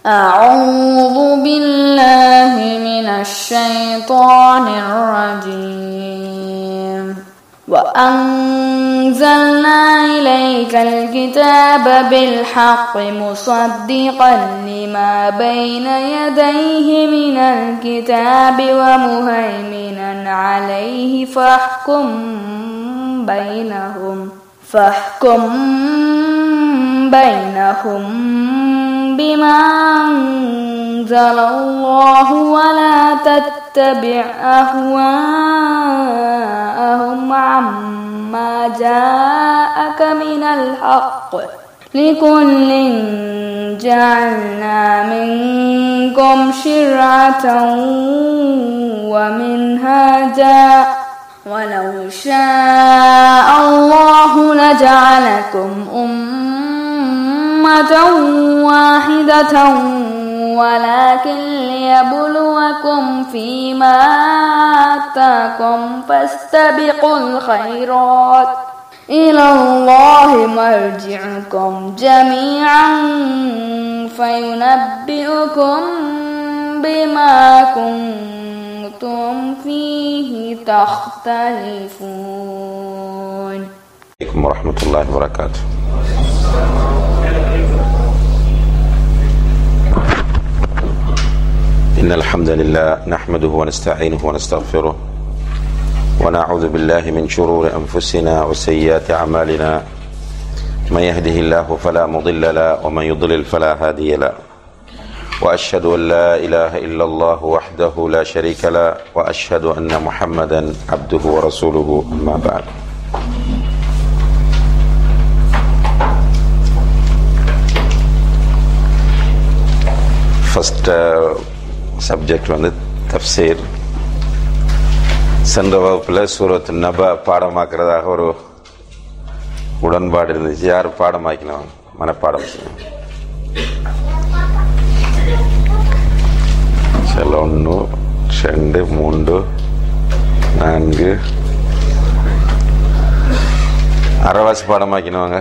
أعوذ بالله من الشيطان الرجيم وأنزلنا إليك الكتاب بالحق مصدقا لما بين يديه من الكتاب ومهيمنا عليه فاحكم بينهم فاحكم بينهم بما أنزل الله ولا تتبع أهواءهم عما جاءك من الحق لكل جعلنا منكم شرعة ومنهاجا ولو شاء الله لجعلكم أمة واحدة ولكن ليبلوكم فيما آتاكم فاستبقوا الخيرات إلى الله مرجعكم جميعا فينبئكم بما كنتم فيه تختلفون عليكم ورحمة الله وبركاته إن الحمد لله نحمده ونستعينه ونستغفره ونعوذ بالله من شرور أنفسنا وسيئات أعمالنا من يهده الله فلا مضل له ومن يضلل فلا هادي له وأشهد أن لا إله إلا الله وحده لا شريك له وأشهد أن محمدا عبده ورسوله أما بعد first subject வந்து தப்சீர் சென்ற வகுப்பில் சூரத் நப பாடமாக்குறதாக ஒரு உடன்பாடு இருந்துச்சு யார் பாடமாக்கணும் மனப்பாடம் செய்யணும் சில ஒன்று ரெண்டு மூன்று நான்கு அரைவாசி பாடமாக்கினவங்க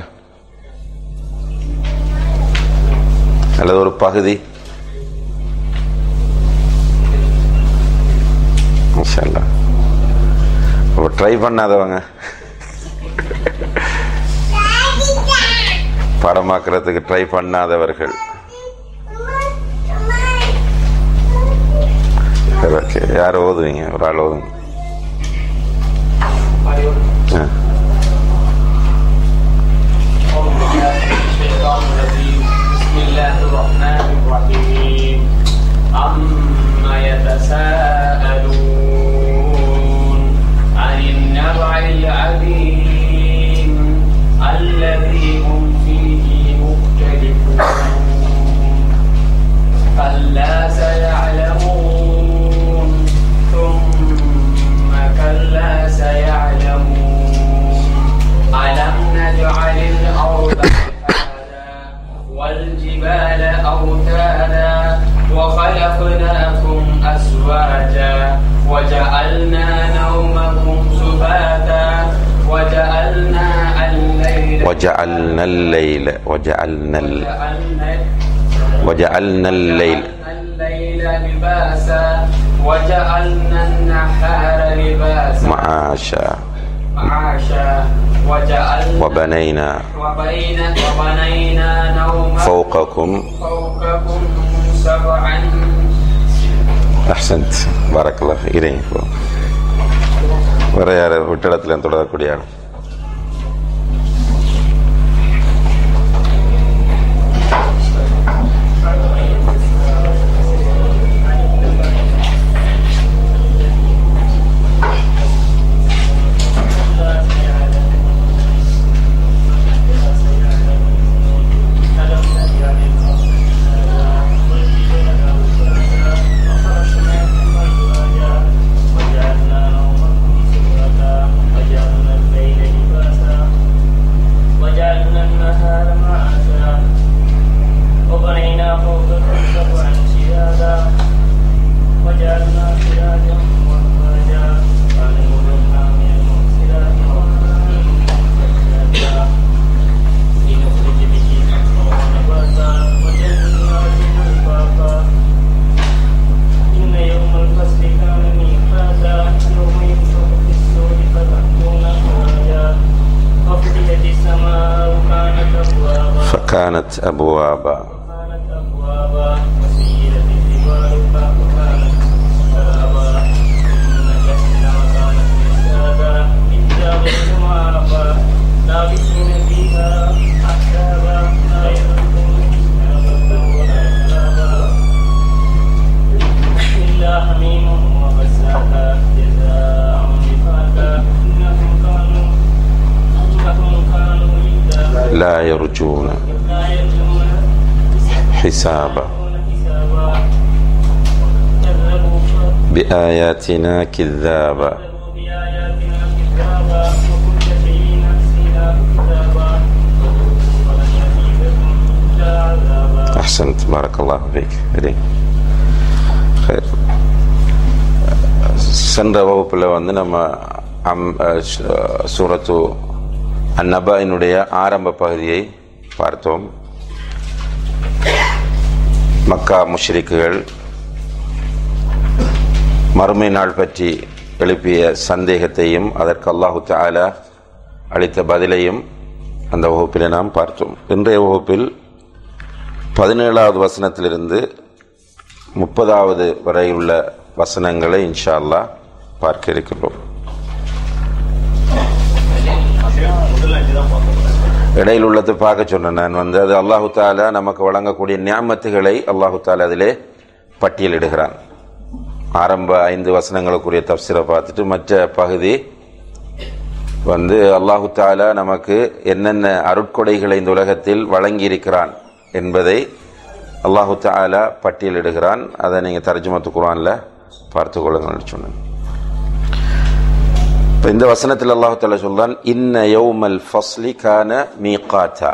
அல்லது ஒரு பகுதி இன்ஷால்லா இப்போ ட்ரை பண்ணாதவங்க படமாக்குறதுக்கு ட்ரை பண்ணாதவர்கள் சரி ஓகே யார் ஓதுவீங்க ஒரு ஆள் ஓதுங்க ஆ الشيطان الرجيم بسم الله الرحمن الرحيم عما يتساءلون عن النبع العظيم الذي هم فيه مختلفون كلا سيعلمون ثم كلا سيعلمون ألم نجعل الأرض مهادا والجبال أوتادا وخلقناكم أزواجا وجعلنا نومكم سباتا وجعلنا الليل وجعلنا الليل وجعلنا ال... وجعلنا وجعلنا الليل وجعلنا الليل لباسا وجعلنا النهار لباسا معاشا معاشا وجعلنا وبنينا وبين وبنينا نوما فوقكم فوقكم سبعا அஹ்சந்த் பாரக்கல்லா இறைங்க இப்போ வேற யார் விட்டடத்தில் தொடரக்கூடிய ஆள் وجعلنا نومكم سباتا وجعلنا الليل وكانت أبوابا وكانت أبوابا وسيرت الجبال فكانت سرابا إن جهنم كانت مرصادا للطاغين مآبا لابثين فيها أحسابا لا يذوقون فيها بردا ولا شرابا إلا حميم وغساقا جزاء وفاقا إنهم كانوا إنهم كانوا إذا لا يرجون لا يرجون حسابا حسابا كذبوا بآياتنا كذابا كذبوا بآياتنا كذابا وكل شيء نحسناه كتابا ولن يزيدكم إلا عذابا أحسنت بارك الله فيك ரெடி خير சென்ற வகுப்பில் வந்து நம்ம அம் சு- சூரத்து அந்நபாயினுடைய ஆரம்ப பகுதியை பார்த்தோம் மக்கா முஷ்ரிக்குகள் மறுமை நாள் பற்றி எழுப்பிய சந்தேகத்தையும் அதற்கு அல்லாஹு தஆலா அளித்த பதிலையும் அந்த வகுப்பில் நாம் பார்த்தோம் இன்றைய வகுப்பில் பதினேழாவது வசனத்திலிருந்து முப்பதாவது வரை உள்ள வசனங்களை இன்ஷா அல்லாஹ் பார்க்க இருக்கிறோம் இடையில் உள்ளது பார்க்க சொன்னேன் நான் வந்து அது அல்லாஹு தாலா நமக்கு வழங்கக்கூடிய நியாமத்துகளை அல்லாஹு தாலா அதிலே பட்டியலிடுகிறான் ஆரம்ப ஐந்து வசனங்களுக்குரிய தப்சிரை பார்த்துட்டு மற்ற பகுதி வந்து அல்லாஹு தாலா நமக்கு என்னென்ன அருட்கொடைகளை இந்த உலகத்தில் வழங்கியிருக்கிறான் என்பதை அல்லாஹு தாலா பட்டியலிடுகிறான் அதை நீங்கள் தர்ஜுமத்து குரானில் பார்த்து கொள்ளுங்கள் சொன்னேன் இப்ப இந்த வசனத்தில் அல்லாஹு தாலா சொல்றான் இன்ன யௌமல் ஃபஸ்லி கான மீகாத்தா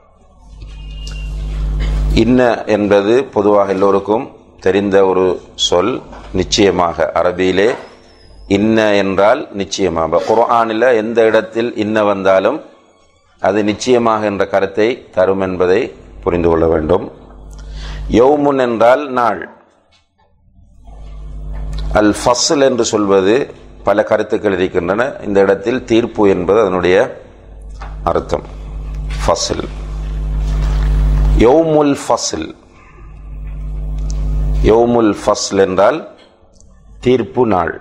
இன்ன என்பது பொதுவாக எல்லோருக்கும் தெரிந்த ஒரு சொல் நிச்சயமாக அரபியிலே இன்ன என்றால் நிச்சயமாக குர்ஆனில் எந்த இடத்தில் இன்ன வந்தாலும் அது நிச்சயமாக என்ற கருத்தை தரும் என்பதை புரிந்து கொள்ள வேண்டும் யௌமுன் என்றால் நாள் அல் ஃபஸ்ல் என்று சொல்வது பல கருத்துக்கள் இருக்கின்றன இந்த இடத்தில் தீர்ப்பு என்பது அதனுடைய அர்த்தம் ஃபஸ்ல் யௌமுல் ஃபஸ்ல் யௌமுல் ஃபஸ்ல் என்றால் தீர்ப்பு நாள்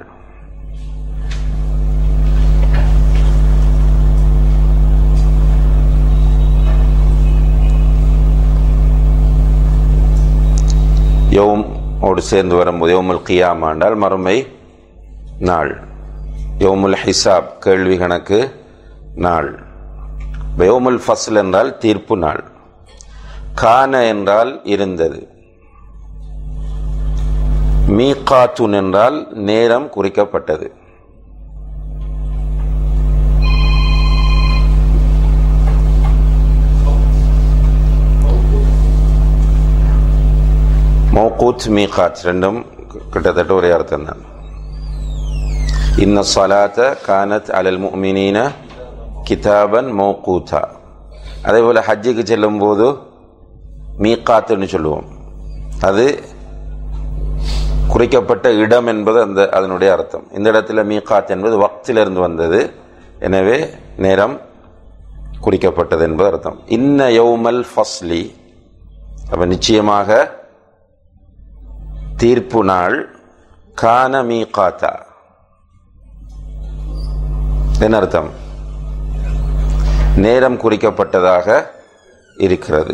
யௌம் ஓடு சேர்ந்து வரும்போது யௌமுல் கியாமா என்றால் மறுமை நாள் யௌமுல் ஹிசாப் கேள்வி கணக்கு நாள் யௌமுல் ஃபஸ்ல் என்றால் தீர்ப்பு நாள் கான என்றால் இருந்தது மீகாத்துன் என்றால் நேரம் குறிக்கப்பட்டது மௌகூத் மீகாத் ரெண்டும் கிட்டத்தட்ட ஒரே அர்த்தம் தான் இன்ன சலாத்த கானத் அலல் முஃமினீன கிதாபன் மௌகூத்தா அதே போல் ஹஜ்ஜுக்கு செல்லும் போது மீகாத்துன்னு சொல்லுவோம் அது குறிக்கப்பட்ட இடம் என்பது அந்த அதனுடைய அர்த்தம் இந்த இடத்துல மீகாத் என்பது வக்திலிருந்து வந்தது எனவே நேரம் குறிக்கப்பட்டது என்பது அர்த்தம் இன்ன யௌமல் ஃபஸ்லி அப்ப நிச்சயமாக தீர்ப்பு நாள் கான மீகாத்தா என்ன அர்த்தம் நேரம் குறிக்கப்பட்டதாக இருக்கிறது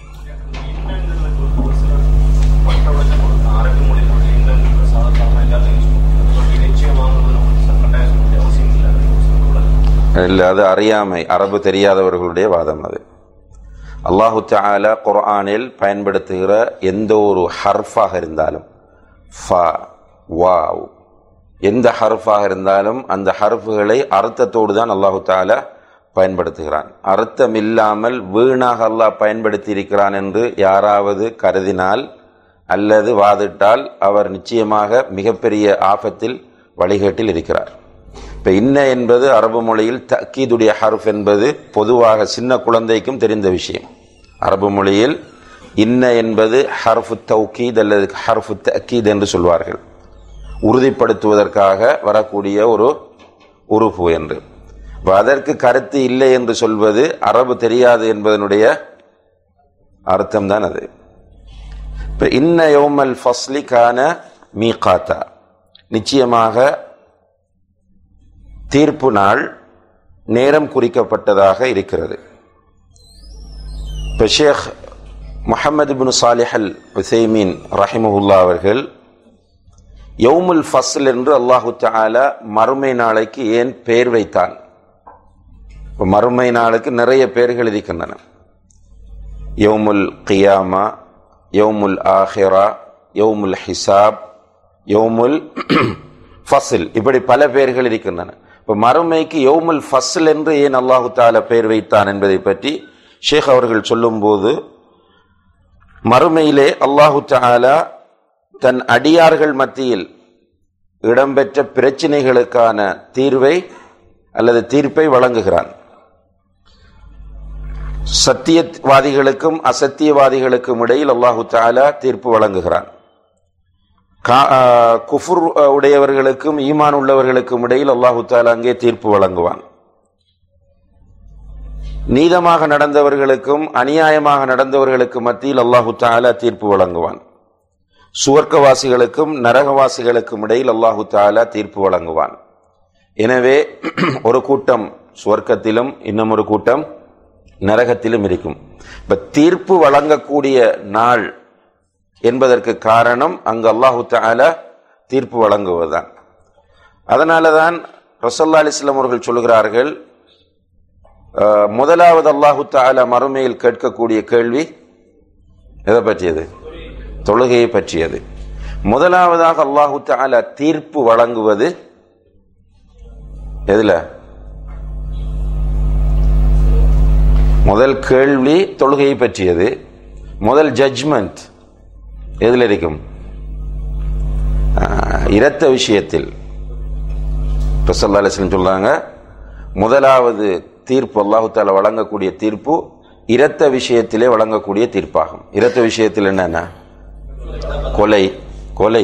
அரபி மொழியில் இந்த சாதாரண எல்லாத்தையும் நிச்சயமாக கட்டாயம் சொல்ல வேண்டிய அவசியம் இல்லை இல்லை அது அறியாமை அரபு தெரியாதவர்களுடைய வாதம் அது அல்லாஹு தஆலா குர்ஆனில் பயன்படுத்துகிற எந்த ஒரு ஹர்ஃபாக இருந்தாலும் ஃபா வாவ் எந்த ஹர்ஃபாக இருந்தாலும் அந்த ஹர்ஃபுகளை அர்த்தத்தோடு தான் அல்லாஹு தஆலா பயன்படுத்துகிறான் அர்த்தம் இல்லாமல் வீணாக அல்லாஹ் பயன்படுத்தி இருக்கிறான் என்று யாராவது கருதினால் அல்லது வாதிட்டால் அவர் நிச்சயமாக மிகப்பெரிய ஆபத்தில் வழிகேட்டில் இருக்கிறார் இப்ப இன்ன என்பது அரபு மொழியில் தக்கீதுடைய ஹர்ஃப் என்பது பொதுவாக சின்ன குழந்தைக்கும் தெரிந்த விஷயம் அரபு மொழியில் இன்ன என்பது ஹர்ஃபு தௌக்கீத் அல்லது ஹர்ஃபு தக்கீத் என்று சொல்வார்கள் உறுதிப்படுத்துவதற்காக வரக்கூடிய ஒரு உறுப்பு என்று அப்ப அதற்கு கருத்து இல்லை என்று சொல்வது அரபு தெரியாது என்பதனுடைய அர்த்தம் தான் அது இப்ப இன்ன யோமல் ஃபஸ்லி கான மீகாத்தா நிச்சயமாக தீர்ப்பு நாள் நேரம் குறிக்கப்பட்டதாக இருக்கிறது இப்ப ஷேக் முஹம்மது பின் சாலிஹ் அல் உசைமீன் ரஹிமஹுல்லா அவர்கள் யௌமுல் ஃபஸ்ல் என்று அல்லாஹு தஆலா மறுமை நாளைக்கு ஏன் பெயர் வைத்தான் இப்ப மறுமை நாளுக்கு நிறைய பெயர்கள் இருக்கின்றன யௌமுல் கியாமா யௌமுல் ஆஹிரா யௌமுல் ஹிசாப் யௌமுல் ஃபஸ்ல் இப்படி பல பெயர்கள் இருக்கின்றன இப்ப மறுமைக்கு யௌமுல் ஃபஸ்ல் என்று ஏன் அல்லாஹு தாலா பெயர் வைத்தான் என்பதை பற்றி ஷேக் அவர்கள் சொல்லும்போது மறுமையிலே அல்லாஹு தாலா தன் அடியார்கள் மத்தியில் இடம்பெற்ற பிரச்சினைகளுக்கான தீர்வை அல்லது தீர்ப்பை வழங்குகிறான் சத்தியவாதிகளுக்கும் அசத்தியவாதிகளுக்கும் இடையில் அல்லாஹு தாலா தீர்ப்பு வழங்குகிறான் கா- ஆ, குஃபுர் உடையவர்களுக்கும் ஈமான் உள்ளவர்களுக்கும் இடையில் அல்லாஹு தாலா அங்கே தீர்ப்பு வழங்குவான் நீதமாக நடந்தவர்களுக்கும் அநியாயமாக நடந்தவர்களுக்கும் மத்தியில் அல்லாஹு தாலா தீர்ப்பு வழங்குவான் சுவர்க்கவாசிகளுக்கும் நரகவாசிகளுக்கும் இடையில் அல்லாஹு தாலா தீர்ப்பு வழங்குவான் எனவே ஒரு கூட்டம் சுவர்க்கத்திலும் இன்னும் ஒரு கூட்டம் நரகத்திலும் இருக்கும் இப்ப தீர்ப்பு வழங்கக்கூடிய நாள் என்பதற்கு காரணம் அங்கு அல்லாஹு தாலா தீர்ப்பு வழங்குவதுதான் அதனாலதான் ரசல்லா அலிஸ்லாம் அவர்கள் சொல்கிறார்கள் அஹ், முதலாவது அல்லாஹு தாலா மறுமையில் கேட்கக்கூடிய கேள்வி எதை பற்றியது தொழுகையை பற்றியது முதலாவதாக அல்லாஹு தாலா தீர்ப்பு வழங்குவது எதுல முதல் கேள்வி தொழுகையை பற்றியது முதல் ஜட்ஜ்மெண்ட் எதுல இருக்கும் ஆஹ், இரத்த விஷயத்தில் ரசல்லா அலிஸ்லம் சொல்றாங்க முதலாவது தீர்ப்பு அல்லாஹு தாலா வழங்கக்கூடிய தீர்ப்பு இரத்த விஷயத்திலே வழங்கக்கூடிய தீர்ப்பாகும் இரத்த விஷயத்தில் என்னன்னா கொலை கொலை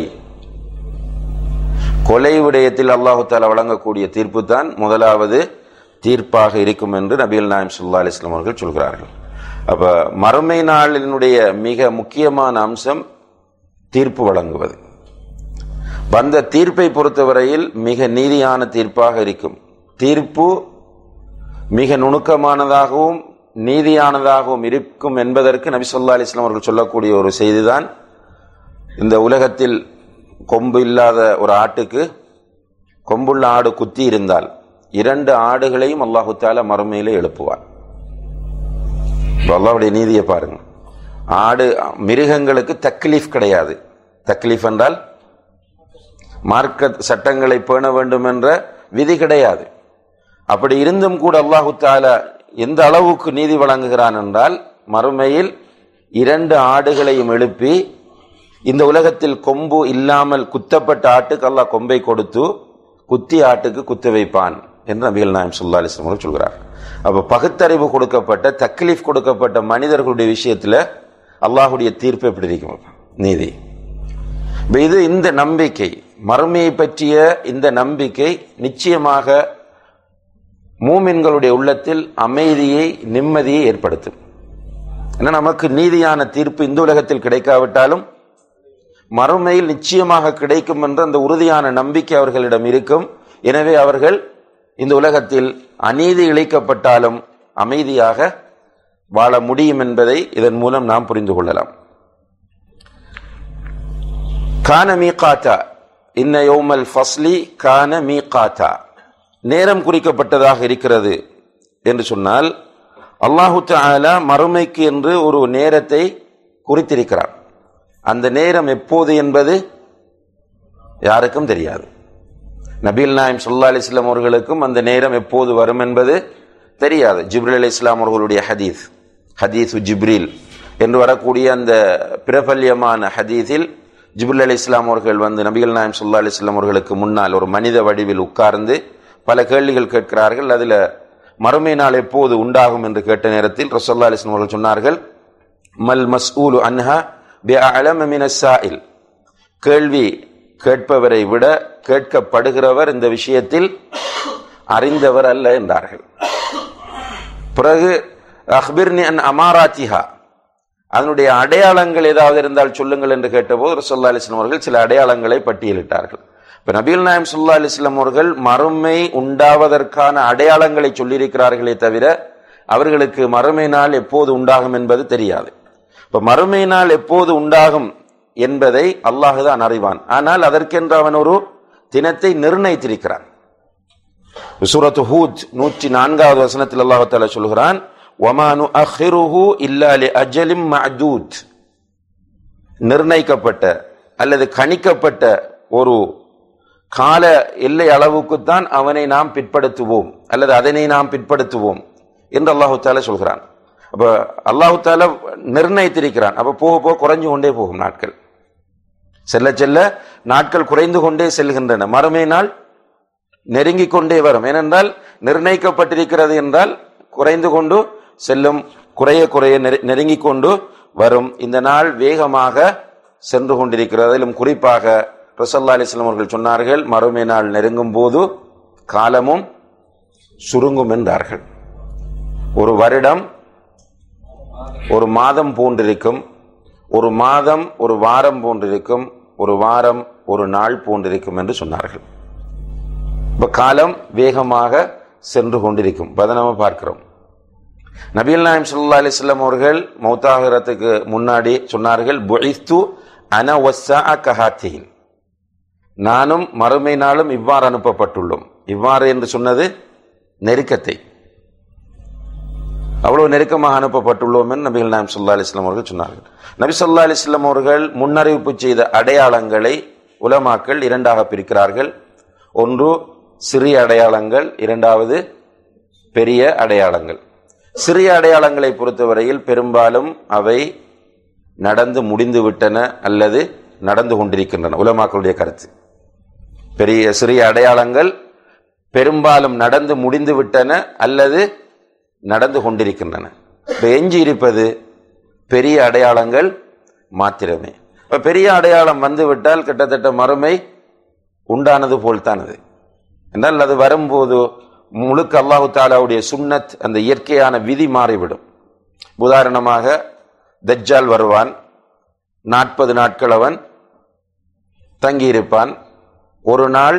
கொலை விடயத்தில் அல்லாஹு தாலா வழங்கக்கூடிய தீர்ப்பு தான் முதலாவது தீர்ப்பாக இருக்கும் என்று நபிகள் நாயம் சுல்லா அலிஸ்லாம் அவர்கள் சொல்கிறார்கள் அப்ப மறுமை நாளினுடைய மிக முக்கியமான அம்சம் தீர்ப்பு வழங்குவது வந்த தீர்ப்பை பொறுத்தவரையில் மிக நீதியான தீர்ப்பாக இருக்கும் தீர்ப்பு மிக நுணுக்கமானதாகவும் நீதியானதாகவும் இருக்கும் என்பதற்கு நபி சொல்லா அலிஸ்லாம் அவர்கள் சொல்லக்கூடிய ஒரு செய்திதான் இந்த உலகத்தில் கொம்பு இல்லாத ஒரு ஆட்டுக்கு கொம்புள்ள ஆடு குத்தி இருந்தால் இரண்டு ஆடுகளையும் அல்லாஹு தாலா மறுமையிலே எழுப்புவார் இப்ப அல்லாஹ்வுடைய நீதியை பாருங்க ஆடு மிருகங்களுக்கு தக்லீஃப் கிடையாது தக்லீஃப் என்றால் மார்க்க சட்டங்களை பேண வேண்டும் என்ற விதி கிடையாது அப்படி இருந்தும் கூட அல்லாஹு தாலா எந்த அளவுக்கு நீதி வழங்குகிறான் என்றால் மறுமையில் இரண்டு ஆடுகளையும் எழுப்பி இந்த உலகத்தில் கொம்பு இல்லாமல் குத்தப்பட்ட ஆட்டுக்கு அல்லாஹ் கொம்பை கொடுத்து குத்தி ஆட்டுக்கு குத்த வைப்பான் என்று நபிகள் நாயம் சுல்லா அலிஸ்லாம் அவர்கள் சொல்கிறார் அப்ப பகுத்தறிவு கொடுக்கப்பட்ட தக்லீஃப் கொடுக்கப்பட்ட மனிதர்களுடைய விஷயத்துல அல்லாஹுடைய தீர்ப்பு எப்படி இருக்கும் நீதி இப்ப இது இந்த நம்பிக்கை மறுமையை பற்றிய இந்த நம்பிக்கை நிச்சயமாக மூமின்களுடைய உள்ளத்தில் அமைதியை நிம்மதியை ஏற்படுத்தும் ஏன்னா நமக்கு நீதியான தீர்ப்பு இந்த உலகத்தில் கிடைக்காவிட்டாலும் மறுமையில் நிச்சயமாக கிடைக்கும் என்ற அந்த உறுதியான நம்பிக்கை அவர்களிடம் இருக்கும் எனவே அவர்கள் இந்த உலகத்தில் அநீதி இழைக்கப்பட்டாலும் அமைதியாக வாழ முடியும் என்பதை இதன் மூலம் நாம் புரிந்து கொள்ளலாம் கான மீகாத்தா இன்ன யோமல் ஃபஸ்லி கான மீகாத்தா நேரம் குறிக்கப்பட்டதாக இருக்கிறது என்று சொன்னால் அல்லாஹு தஆலா மறுமைக்கு என்று ஒரு நேரத்தை குறித்திருக்கிறார் அந்த நேரம் எப்போது என்பது யாருக்கும் தெரியாது நபீல் நாயம் சுல்லா அலிஸ்லாம் அவர்களுக்கும் அந்த நேரம் எப்போது வரும் என்பது தெரியாது ஜிப்ரில் அலி இஸ்லாம் அவர்களுடைய ஹதீஸ் ஹதீஸு ஜிப்ரில் என்று வரக்கூடிய அந்த பிரபல்யமான ஹதீஸில் ஜிப்ரில் அலி இஸ்லாம் அவர்கள் வந்து நபிகள் நாயம் சுல்லா அலிஸ்லாம் அவர்களுக்கு முன்னால் ஒரு மனித வடிவில் உட்கார்ந்து பல கேள்விகள் கேட்கிறார்கள் அதில் மறுமை நாள் எப்போது உண்டாகும் என்று கேட்ட நேரத்தில் ரசல்லா அலிஸ்லாம் அவர்கள் சொன்னார்கள் மல் மஸ்ஊலு அன்ஹா பிஅலம மின ஸாயில் கேள்வி கேட்பவரை விட கேட்கப்படுகிறவர் இந்த விஷயத்தில் அறிந்தவர் அல்ல என்றார்கள் பிறகு அஹ்பிர்னி அன் அமாராத்திஹா அதனுடைய அடையாளங்கள் ஏதாவது இருந்தால் சொல்லுங்கள் என்று கேட்டபோது ரசோல்லா அலிஸ்லாம் அவர்கள் சில அடையாளங்களை பட்டியலிட்டார்கள் இப்ப நபீல் நாயம் சுல்லா அலிஸ்லாம் அவர்கள் மறுமை உண்டாவதற்கான அடையாளங்களை சொல்லியிருக்கிறார்களே தவிர அவர்களுக்கு மறுமை நாள் எப்போது உண்டாகும் என்பது தெரியாது இப்ப மறுமை நாள் எப்போது உண்டாகும் என்பதை அல்லாஹுதான் அறிவான் ஆனால் அதற்கென்று அவன் ஒரு தினத்தை நிர்ணயித்திருக்கிறான் சூரத்து ஹூத் நூற்றி நான்காவது வசனத்தில் அல்லாஹால சொல்கிறான் ஒமானு அஹிருஹு இல்லா அஜலிம் மஅதூத் நிர்ணயிக்கப்பட்ட அல்லது கணிக்கப்பட்ட ஒரு கால எல்லை அளவுக்குத்தான் அவனை நாம் பிற்படுத்துவோம் அல்லது அதனை நாம் பிற்படுத்துவோம் என்று அல்லாஹு தாலா சொல்கிறான் அப்ப அல்லாஹு தாலா நிர்ணயித்திருக்கிறான் அப்ப போக போக குறைஞ்சு கொண்டே போகும் நாட்கள் செல்ல செல்ல நாட்கள் குறைந்து கொண்டே செல்கின்றன மறுமை நாள் நெருங்கிக் கொண்டே வரும் ஏனென்றால் நிர்ணயிக்கப்பட்டிருக்கிறது என்றால் குறைந்து கொண்டு செல்லும் குறைய குறைய நெருங்கிக் கொண்டு வரும் இந்த நாள் வேகமாக சென்று கொண்டிருக்கிறது அதிலும் குறிப்பாக ரசல்லா அலிஸ்லாம் அவர்கள் சொன்னார்கள் மறுமை நாள் நெருங்கும் போது காலமும் சுருங்கும் என்றார்கள் ஒரு வருடம் ஒரு மாதம் போன்றிருக்கும் ஒரு மாதம் ஒரு வாரம் போன்றிருக்கும் ஒரு வாரம் ஒரு நாள் போன்றிருக்கும் என்று சொன்னார்கள் இப்ப காலம் வேகமாக சென்று கொண்டிருக்கும் அதை நம்ம பார்க்கிறோம் நபீல் நாயம் சல்லா அலிஸ்லாம் அவர்கள் மௌத்தாகிறதுக்கு முன்னாடி சொன்னார்கள் புஇஸ்து அன வஸ்ஸா கஹாத்தீன் நானும் மறுமை நாளும் இவ்வாறு அனுப்பப்பட்டுள்ளோம் இவ்வாறு என்று சொன்னது நெருக்கத்தை அவ்வளவு நெருக்கமாக அனுப்பப்பட்டுள்ளோம் என்று நபிகள் நாயம் சொல்லா அலிஸ்லாம் அவர்கள் சொன்னார்கள் நபி சொல்லா அலிஸ்லாம் அவர்கள் முன்னறிவிப்பு செய்த அடையாளங்களை உலமாக்கள் இரண்டாக பிரிக்கிறார்கள் ஒன்று சிறிய அடையாளங்கள் இரண்டாவது பெரிய அடையாளங்கள் சிறிய அடையாளங்களை பொறுத்தவரையில் பெரும்பாலும் அவை நடந்து முடிந்து விட்டன அல்லது நடந்து கொண்டிருக்கின்றன உலமாக்களுடைய கருத்து பெரிய சிறிய அடையாளங்கள் பெரும்பாலும் நடந்து முடிந்து விட்டன அல்லது நடந்து கொண்டிருக்கின்றன இப்ப எஞ்சி இருப்பது பெரிய அடையாளங்கள் மாத்திரமே இப்ப பெரிய அடையாளம் வந்துவிட்டால் கிட்டத்தட்ட மறுமை உண்டானது போல்தான் அது என்றால் அது வரும்போது முழுக்க அல்லாஹு தாலாவுடைய சுன்னத் அந்த இயற்கையான விதி மாறிவிடும் உதாரணமாக தஜ்ஜால் வருவான் நாற்பது நாட்கள் அவன் தங்கியிருப்பான் ஒரு நாள்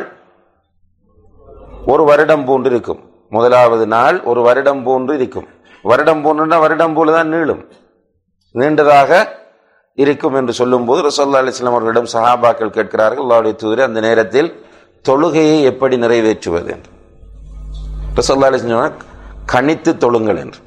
ஒரு வருடம் போன்று இருக்கும் முதலாவது நாள் ஒரு வருடம் போன்று இருக்கும் வருடம் போன்றுனா வருடம் போலதான் நீளும் நீண்டதாக இருக்கும் என்று சொல்லும்போது ரசோல்லா அலிஸ்லாம் அவர்களிடம் சஹாபாக்கள் கேட்கிறார்கள் அல்லாவுடைய தூதர் அந்த நேரத்தில் தொழுகையை எப்படி நிறைவேற்றுவது என்று ரசோல்லா அலிஸ்லாம் கணித்து தொழுங்கள் என்று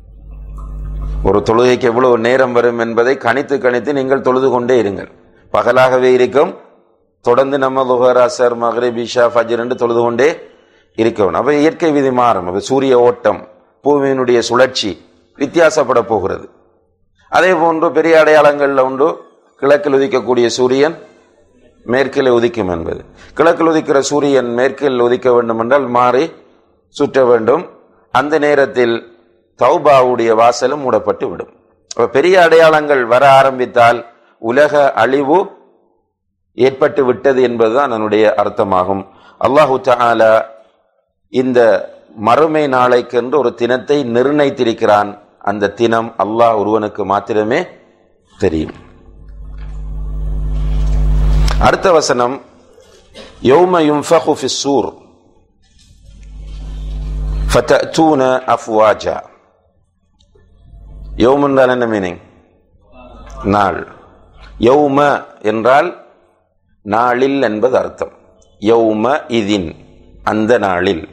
ஒரு தொழுகைக்கு எவ்வளவு நேரம் வரும் என்பதை கணித்து கணித்து நீங்கள் தொழுது கொண்டே இருங்கள் பகலாகவே இருக்கும் தொடர்ந்து நம்ம லுஹர் அசர் மஹ்ரிப் இஷா ஃபஜர் என்று தொழுது கொண்டே இருக்கணும் அப்ப இயற்கை விதி மாறும் அப்ப சூரிய ஓட்டம் பூமியினுடைய சுழற்சி வித்தியாசப்பட போகிறது அதே போன்று பெரிய அடையாளங்கள்ல உண்டு கிழக்கில் உதிக்கக்கூடிய சூரியன் மேற்கில் உதிக்கும் என்பது கிழக்கில் உதிக்கிற சூரியன் மேற்கில் உதிக்க வேண்டும் என்றால் மாறி சுற்ற வேண்டும் அந்த நேரத்தில் தௌபாவுடைய வாசலும் மூடப்பட்டு விடும் அப்ப பெரிய அடையாளங்கள் வர ஆரம்பித்தால் உலக அழிவு ஏற்பட்டு விட்டது என்பதுதான் அதனுடைய அர்த்தமாகும் அல்லாஹு தாலா இந்த மறுமை நாளைக்கென்று ஒரு தினத்தை நிர்ணயித்திருக்கிறான் அந்த தினம் அல்லாஹ் ஒருவனுக்கு மாத்திரமே தெரியும் அடுத்த வசனம் யௌம யுன்ஃபகு ஃபி ஸூர் ஃபதஅதூன அஃப்வாஜா யௌம் என்றால் என்ன மீனிங் நாள் யௌம என்றால் நாளில் என்பது அர்த்தம் யௌம இதின் அந்த நாளில்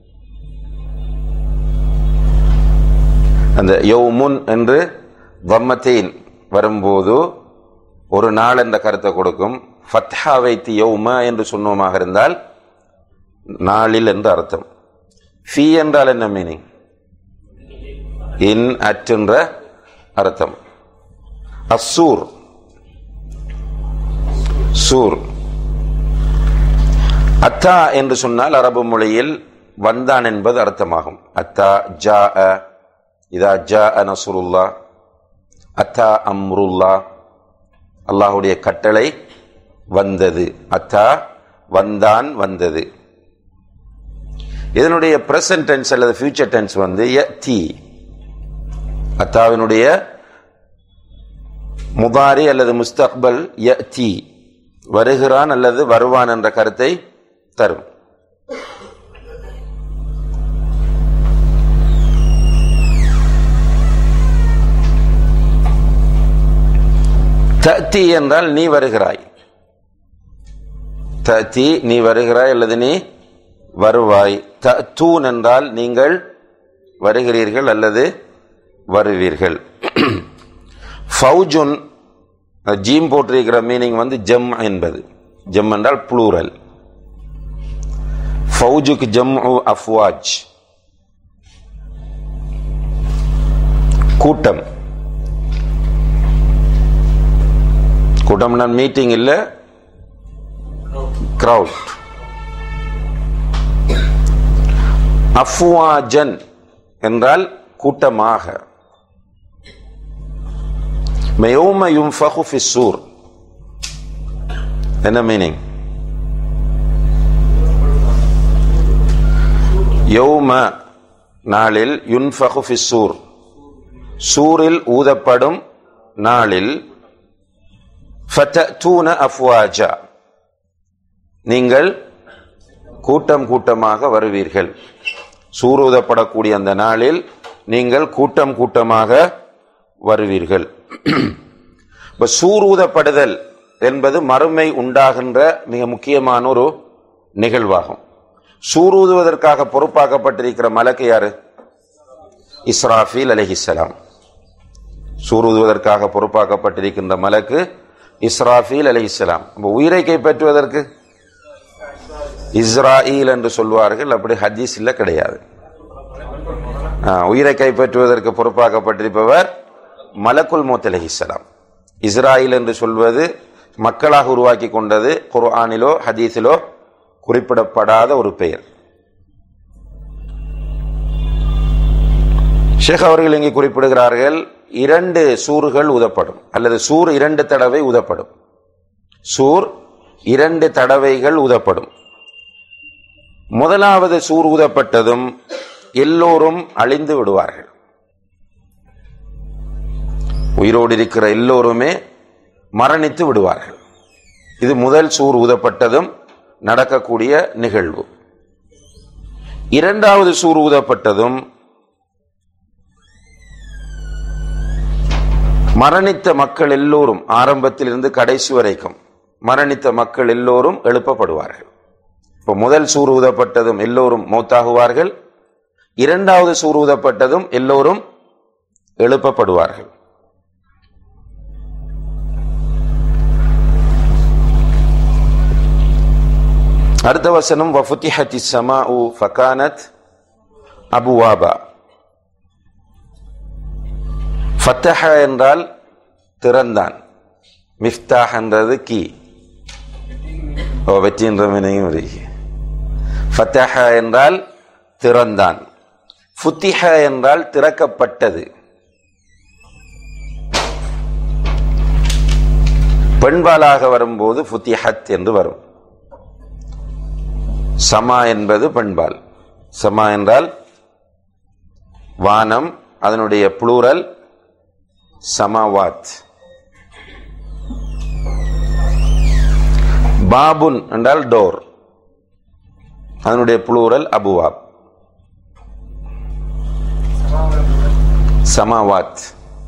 அந்த யௌமுன் என்று வம்மத்தேன் வரும்போது ஒரு நாள் என்ற கருத்தை கொடுக்கும் ஃபத்ஹா வைத்து யௌம என்று சொன்னோமாக இருந்தால் நாளில் என்று அர்த்தம் ஃபி என்றால் என்ன மீனிங் இன் அற்றென்ற அர்த்தம் அசூர் சூர் அத்தா என்று சொன்னால் அரபு மொழியில் வந்தான் என்பது அர்த்தமாகும் அத்தா ஜா இதா ஜா நசுருல்லா அத்தா அம்ருல்லா அல்லாஹுடைய கட்டளை வந்தது அத்தா வந்தான் வந்தது இதனுடைய பிரசன்ட் டென்ஸ் அல்லது ஃபியூச்சர் டென்ஸ் வந்து தி அத்தாவினுடைய முதாரி அல்லது முஸ்தக்பல் யதி வருகிறான் அல்லது வருவான் என்ற கருத்தை தரும் தத்தி என்றால் நீ வருகிறாய் தத்தி நீ வருகிறாய் அல்லது நீ வருவாய் தூன் என்றால் நீங்கள் வருகிறீர்கள் அல்லது வருவீர்கள் ஃபவுஜுன் ஜீம் போட்டிருக்கிற மீனிங் வந்து ஜம் என்பது ஜம் என்றால் ப்ளூரல் ஃபவுஜுக்கு ஜம் அஃப்வாஜ் கூட்டம் கூட்டம்னா மீட்டிங் இல்ல கிரவுட் அஃப்வாஜன் என்றால் கூட்டமாக யௌம யுன்ஃபகு ஃபி ஸூர் என்ன மீனிங் யௌம நாளில் யுன்ஃபகு ஃபி ஸூர் சூரில் ஊதப்படும் நாளில் ஃபதூன அஃப்வாஜா நீங்கள் கூட்டம் கூட்டமாக வருவீர்கள் சூரூதப்படக்கூடிய அந்த நாளில் நீங்கள் கூட்டம் கூட்டமாக வருவீர்கள் இப்ப சூரூதப்படுதல் என்பது மறுமை உண்டாகின்ற மிக முக்கியமான ஒரு நிகழ்வாகும் சூரூதுவதற்காக பொறுப்பாக்கப்பட்டிருக்கிற மலக்கு யாரு இஸ்ராஃபீல் அலிஹிஸ்லாம் சூரூதுவதற்காக பொறுப்பாக்கப்பட்டிருக்கின்ற மலக்கு இஸ்ராஃபீல் அலிஹிஸ்லாம் உயிரை கைப்பற்றுவதற்கு இஸ்ராயில் என்று சொல்வார்கள் அப்படி ஹதீஸ்ல கிடையாது ஆ, உயிரை கைப்பற்றுவதற்கு பொறுப்பாக்கப்பட்டிருப்பவர் மலக்குல் மோத் அலிஹிஸ்லாம் இஸ்ராயில் என்று சொல்வது மக்களாக உருவாக்கி கொண்டது குர்ஆனிலோ ஹதீஸிலோ குறிப்பிடப்படாத ஒரு பெயர் ஷேக் அவர்கள் இங்கே குறிப்பிடுகிறார்கள் இரண்டு சூறுகள் உதப்படும் அல்லது சூர் இரண்டு தடவை உதப்படும் சூர் இரண்டு தடவைகள் உதப்படும் முதலாவது சூர் ஊதப்பட்டதும் எல்லோரும் அழிந்து விடுவார்கள் உயிரோடு இருக்கிற எல்லோருமே மரணித்து விடுவார்கள் இது முதல் சூர் ஊதப்பட்டதும் நடக்கக்கூடிய நிகழ்வு இரண்டாவது சூர் ஊதப்பட்டதும் மரணித்த மக்கள் எல்லோரும் ஆரம்பத்திலிருந்து கடைசி வரைக்கும் மரணித்த மக்கள் எல்லோரும் எழுப்பப்படுவார்கள் இப்போ முதல் சூர் ஊதப்பட்டதும் எல்லோரும் மௌத்தாகுவார்கள் இரண்டாவது சூர் ஊதப்பட்டதும் எல்லோரும் எழுப்பப்படுவார்கள் அடுத்த வசனம் வஃபுத்திஹத்தி ஸமாஉ ஃபகானத் அபுவாபா ஃபத்தஹ என்றால் திறந்தான் மிஃப்தாஹ் என்றது கீ ஓ வெற்றின்ற மீனையும் இருக்கு ஃபத்தஹ என்றால் திறந்தான் ஃபுத்திஹ என்றால் திறக்கப்பட்டது பெண்பாலாக வரும்போது ஃபுத்திஹத் என்று வரும் சமா என்பது பெண்பால் சமா என்றால் வானம் அதனுடைய புளூரல் சமாவாத் பாபுன் என்றால் டோர் அதனுடைய புளூரல் அபுவாப் சமாவாத்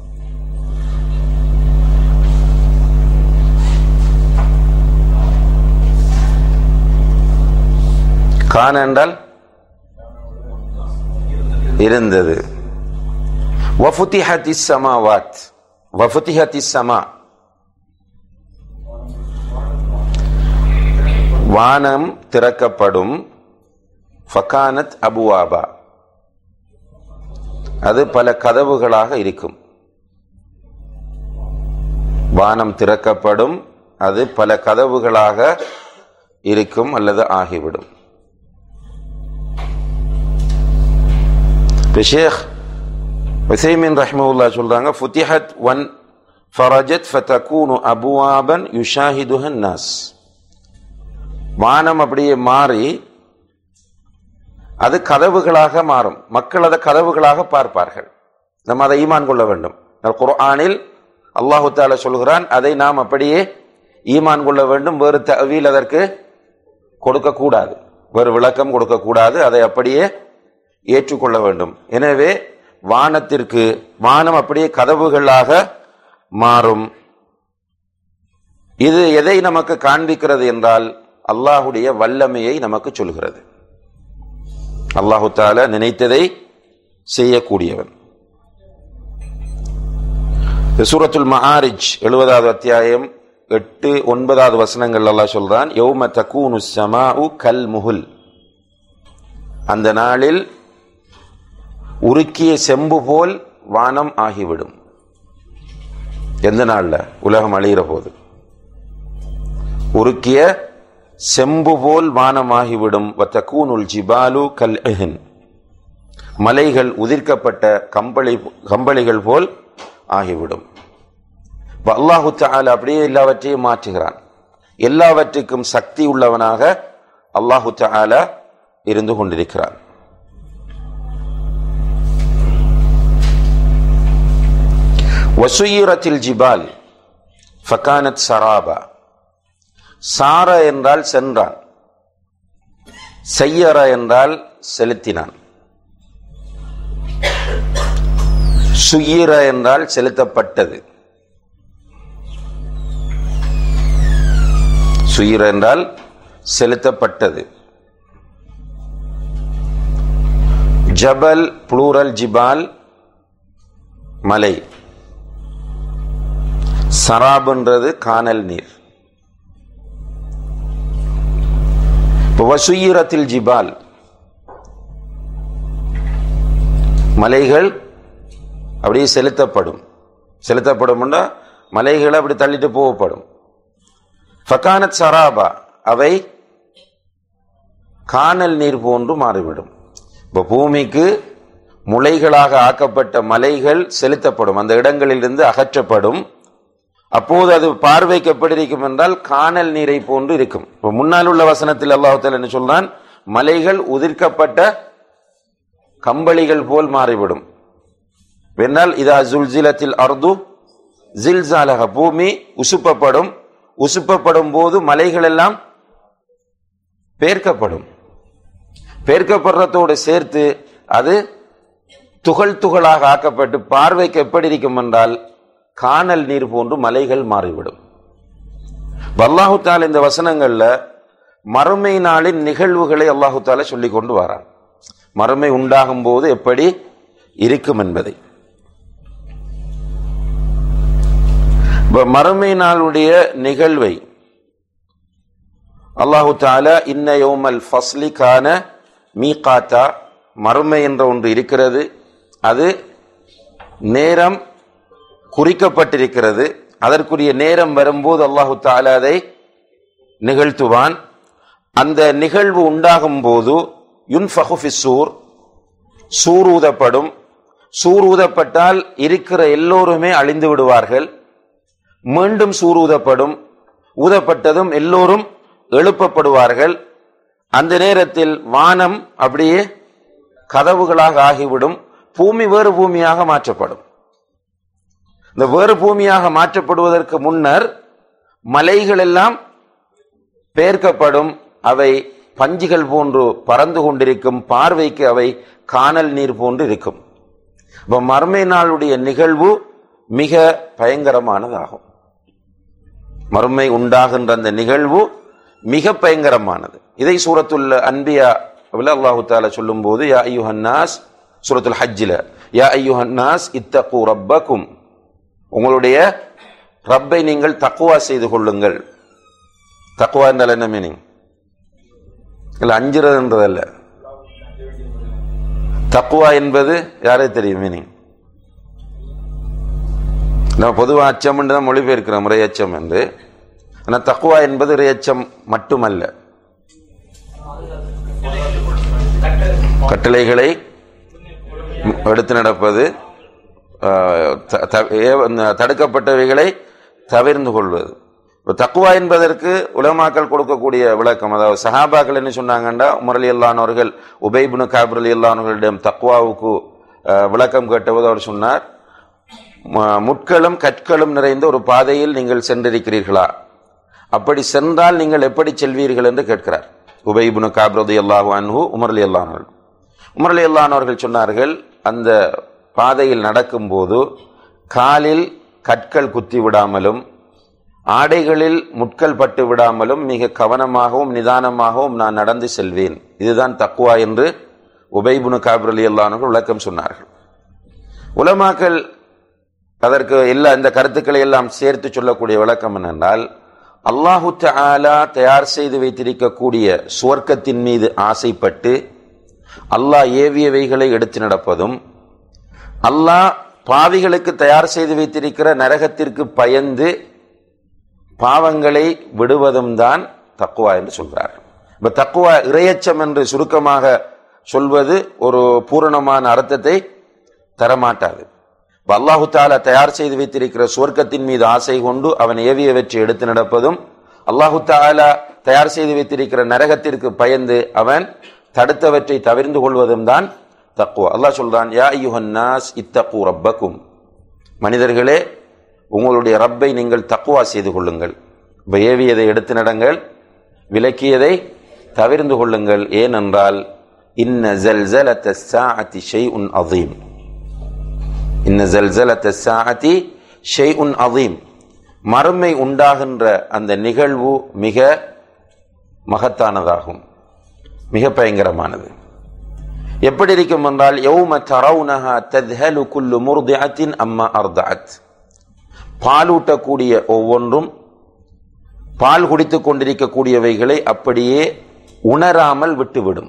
கான் என்றால் இருந்தது வஃபுத்திஹத் சமாவாத் வஃபுத்திஹத் சமா வானம் திறக்கப்படும் ஃபகானத் அபுவாபா அது பல கதவுகளாக இருக்கும் வானம் திறக்கப்படும் அது பல கதவுகளாக இருக்கும் அல்லது ஆகிவிடும் இப்ப ஷேக் உசைமின் ரஹ்மவுல்லா சொல்றாங்க ஃபுத்திஹத் ஒன் ஃபரஜத் ஃபதகூனு அபுவாபன் யுஷாஹிதுஹன் நாஸ் வானம் அப்படியே மாறி அது கதவுகளாக மாறும் மக்கள் அதை கதவுகளாக பார்ப்பார்கள் நம்ம அதை ஈமான் கொள்ள வேண்டும் குர்ஆனில் அல்லாஹு தாலா சொல்கிறான் அதை நாம் அப்படியே ஈமான் கொள்ள வேண்டும் வேறு தவீல் அதற்கு கொடுக்கக்கூடாது வேறு விளக்கம் கொடுக்கக்கூடாது அதை அப்படியே ஏற்றுக்கொள்ள வேண்டும் எனவே வானத்திற்கு வானம் அப்படியே கதவுகளாக மாறும் இது எதை நமக்கு காண்பிக்கிறது என்றால் அல்லாஹுடைய வல்லமையை நமக்கு சொல்கிறது அல்லாஹு தாலா நினைத்ததை செய்யக்கூடியவன் சூரத்துல் மஹாரிஜ் எழுபதாவது அத்தியாயம் எட்டு ஒன்பதாவது வசனங்கள் அல்லாஹ் சொல்றான் யௌம தக்கூனு ஸமாஉ கல் முகுல் அந்த நாளில் உருக்கிய செம்பு போல் வானம் ஆகிவிடும் எந்த நாள்ல உலகம் அழிகிற போது உருக்கிய செம்பு போல் வானமாகிவிடும் வத்தக்கூனுல் ஜிபாலு கல் எஹின் மலைகள் உதிர்க்கப்பட்ட கம்பளி கம்பளிகள் போல் ஆகிவிடும் இப்ப அல்லாஹு தஆலா அப்படியே எல்லாவற்றையும் மாற்றுகிறான் எல்லாவற்றுக்கும் சக்தி உள்ளவனாக அல்லாஹு தஆலா இருந்து கொண்டிருக்கிறான் வசுயிரத்தில் ஜிபால் ஃபகானத் சராபா சார என்றால் சென்றான் செய்யற என்றால் செலுத்தினான் சுயிர என்றால் செலுத்தப்பட்டது சுயிர என்றால் செலுத்தப்பட்டது ஜபல் புளூரல் ஜிபால் மலை சராபுன்றது கானல் நீர் இப்போ வசுயிரத்தில் ஜிபால் மலைகள் அப்படியே செலுத்தப்படும் செலுத்தப்படும்னா மலைகளை அப்படி தள்ளிட்டு போகப்படும் ஃபகானத் சராபா அவை கானல் நீர் போன்று மாறிவிடும் இப்போ பூமிக்கு முளைகளாக ஆக்கப்பட்ட மலைகள் செலுத்தப்படும் அந்த இடங்களிலிருந்து அகற்றப்படும் அப்போது அது பார்வைக்கு எப்படி இருக்கும் என்றால் கானல் நீரை போன்று இருக்கும் இப்போ முன்னால் உள்ள வசனத்தில் அல்லாஹால என்ன சொல்றான் மலைகள் உதிர்க்கப்பட்ட கம்பளிகள் போல் மாறிவிடும் வென்னால் இதா ஜுல்ஜிலத்தில் அர்து ஜில்சாலக பூமி உசுப்பப்படும் உசுப்பப்படும் போது மலைகள் எல்லாம் பேர்க்கப்படும் பேர்க்கப்படுறதோடு சேர்த்து அது துகள் துகளாக ஆக்கப்பட்டு பார்வைக்கு எப்படி இருக்கும் என்றால் கானல் நீர் போன்று மலைகள் மாறிவிடும் அல்லாஹு தால இந்த வசனங்கள்ல மறுமை நாளின் நிகழ்வுகளை அல்லாஹு தால சொல்லிக் கொண்டு வரான் மறுமை உண்டாகும் போது எப்படி இருக்கும் என்பதை இப்ப மறுமை நாளுடைய நிகழ்வை அல்லாஹு தாலா இன்ன யோமல் ஃபஸ்லி கான மீகாத்தா மறுமை என்ற ஒன்று இருக்கிறது அது நேரம் குறிக்கப்பட்டிருக்கிறது அதற்குரிய நேரம் வரும்போது அல்லாஹு தாலா அதை நிகழ்த்துவான் அந்த நிகழ்வு உண்டாகும் போது யுன்ஃபஹு ஃபிஸ்ஸூர் சூர் ஊதப்படும் சூர் ஊதப்பட்டால் இருக்கிற எல்லோருமே அழிந்து விடுவார்கள் மீண்டும் சூர் ஊதப்படும் ஊதப்பட்டதும் எல்லோரும் எழுப்பப்படுவார்கள் அந்த நேரத்தில் வானம் அப்படியே கதவுகளாக ஆகிவிடும் பூமி வேறு பூமியாக மாற்றப்படும் இந்த வேறு பூமியாக மாற்றப்படுவதற்கு முன்னர் மலைகள் எல்லாம் பேர்க்கப்படும் அவை பஞ்சுகள் போன்று பறந்து கொண்டிருக்கும் பார்வைக்கு அவை கானல் நீர் போன்று இருக்கும் இப்ப மர்மை நாளுடைய நிகழ்வு மிக பயங்கரமானதாகும் மறுமை உண்டாகின்ற அந்த நிகழ்வு மிக பயங்கரமானது இதை சூரத்துல் அன்பியா அல்லாஹு தாலா சொல்லும் போது யா ஐயுஹன்னாஸ் சூரத்துல் ஹஜ்ஜில யா ஐயுஹன்னாஸ் இத்தகு ரப்பக்கும் உங்களுடைய ரப்பை நீங்கள் தக்குவா செய்து கொள்ளுங்கள் தக்குவா என்றால் என்ன மீனிங் இல்ல அஞ்சுறதுன்றதல்ல தக்குவா என்பது யாரே தெரியும் மீனிங் நம்ம பொதுவாக அச்சம் என்று தான் மொழிபெயர்க்கிறோம் இறையச்சம் என்று ஆனால் தக்குவா என்பது இறையச்சம் மட்டுமல்ல கட்டளைகளை எடுத்து நடப்பது தடுக்கப்பட்டவைகளை தவிர்ந்து கொள்வது இப்போ தக்குவா என்பதற்கு உலமாக்கள் கொடுக்கக்கூடிய விளக்கம் அதாவது சஹாபாக்கள் என்ன சொன்னாங்கண்டா உமரலி அல்லானவர்கள் உபைபுனு காபர் அலி அல்லானவர்களிடம் தக்குவாவுக்கு விளக்கம் கேட்டபோது அவர் சொன்னார் ம- முட்களும் கற்களும் நிறைந்த ஒரு பாதையில் நீங்கள் சென்றிருக்கிறீர்களா அப்படி சென்றால் நீங்கள் எப்படி செல்வீர்கள் என்று கேட்கிறார் உபைபுனு காப்ரது அல்லாஹு அன்ஹு உமர் அலி அல்லானவர்கள் உமர் அலி அல்லானவர்கள் சொன்னார்கள் அந்த பாதையில் நடக்கும்போது காலில் கற்கள் குத்தி விடாமலும் ஆடைகளில் முட்கள் பட்டு விடாமலும் மிக கவனமாகவும் நிதானமாகவும் நான் நடந்து செல்வேன் இதுதான் தக்குவா என்று உபைபுனு காபிர் அலி அல்லானவர்கள் விளக்கம் சொன்னார்கள் உலமாக்கள் அதற்கு எல்லா இந்த கருத்துக்களை எல்லாம் சேர்த்து சொல்லக்கூடிய விளக்கம் என்னென்றால் அல்லாஹு தஆலா தயார் செய்து வைத்திருக்கக்கூடிய சுவர்க்கத்தின் மீது ஆசைப்பட்டு அல்லாஹ் ஏவியவைகளை எடுத்து நடப்பதும் அல்லாஹ் பாவிகளுக்கு தயார் செய்து வைத்திருக்கிற நரகத்திற்கு பயந்து பாவங்களை விடுவதும் தான் தக்குவா என்று சொல்றார் இப்ப தக்குவா இரையச்சம் என்று சுருக்கமாக சொல்வது ஒரு பூரணமான அர்த்தத்தை தரமாட்டாது இப்ப அல்லாஹு தாலா தயார் செய்து வைத்திருக்கிற சுவர்க்கத்தின் மீது ஆசை கொண்டு அவன் ஏவியவற்றை எடுத்து நடப்பதும் அல்லாஹு தாலா தயார் செய்து வைத்திருக்கிற நரகத்திற்கு பயந்து அவன் தடுத்தவற்றை தவிர்ந்து கொள்வதும் தான் தக்குவா அல்லாஹ் சொல்றான் யா ஐயுஹன்னாஸ் இத்தகு ரப்பக்கும் மனிதர்களே உங்களுடைய ரப்பை நீங்கள் தக்குவா செய்து கொள்ளுங்கள் இப்ப ஏவியதை எடுத்து நடங்கள் விலக்கியதை தவிர்ந்து கொள்ளுங்கள் ஏனென்றால் இன்ன ஜல்சலத்த சாஅத்தி ஷைஉன் அதீம் இன்ன ஜல்சலத்த சாஅத்தி ஷைஉன் அதீம் மறுமை உண்டாகின்ற அந்த நிகழ்வு மிக மகத்தானதாகும் மிக பயங்கரமானது எப்படி இருக்கும் என்றால் யௌம தரவுனஹா தத்ஹலு குல்லு முர்திஅத்தின் அம்மா அர்தஅத் பாலூட்டக்கூடிய ஒவ்வொன்றும் பால் குடித்துக் கொண்டிருக்கக்கூடியவைகளை அப்படியே உணராமல் விட்டுவிடும்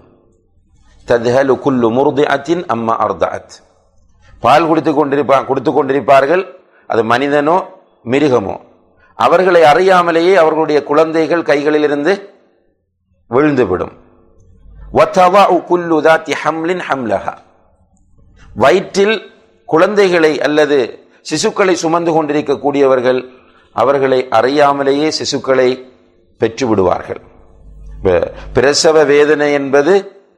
தத்ஹலு குல்லு முர்திஅத்தின் அம்மா அர்தஅத் பால் குடித்துக் கொண்டிருப்பா கொடுத்துக் கொண்டிருப்பார்கள் அது மனிதனோ மிருகமோ அவர்களை அறியாமலேயே அவர்களுடைய குழந்தைகள் கைகளிலிருந்து விழுந்துவிடும் وَتَضَعُ كُلُّ ذَاتِ حَمْلٍ حَمْلَهَا வயிற்றில் குழந்தைகளை அல்லது சிசுக்களை சுமந்து கொண்டிருக்கக்கூடியவர்கள் அவர்களை அறியாமலேயே சிசுக்களை பெற்று விடுவார்கள் இப்ப பிரசவ வேதனை என்பது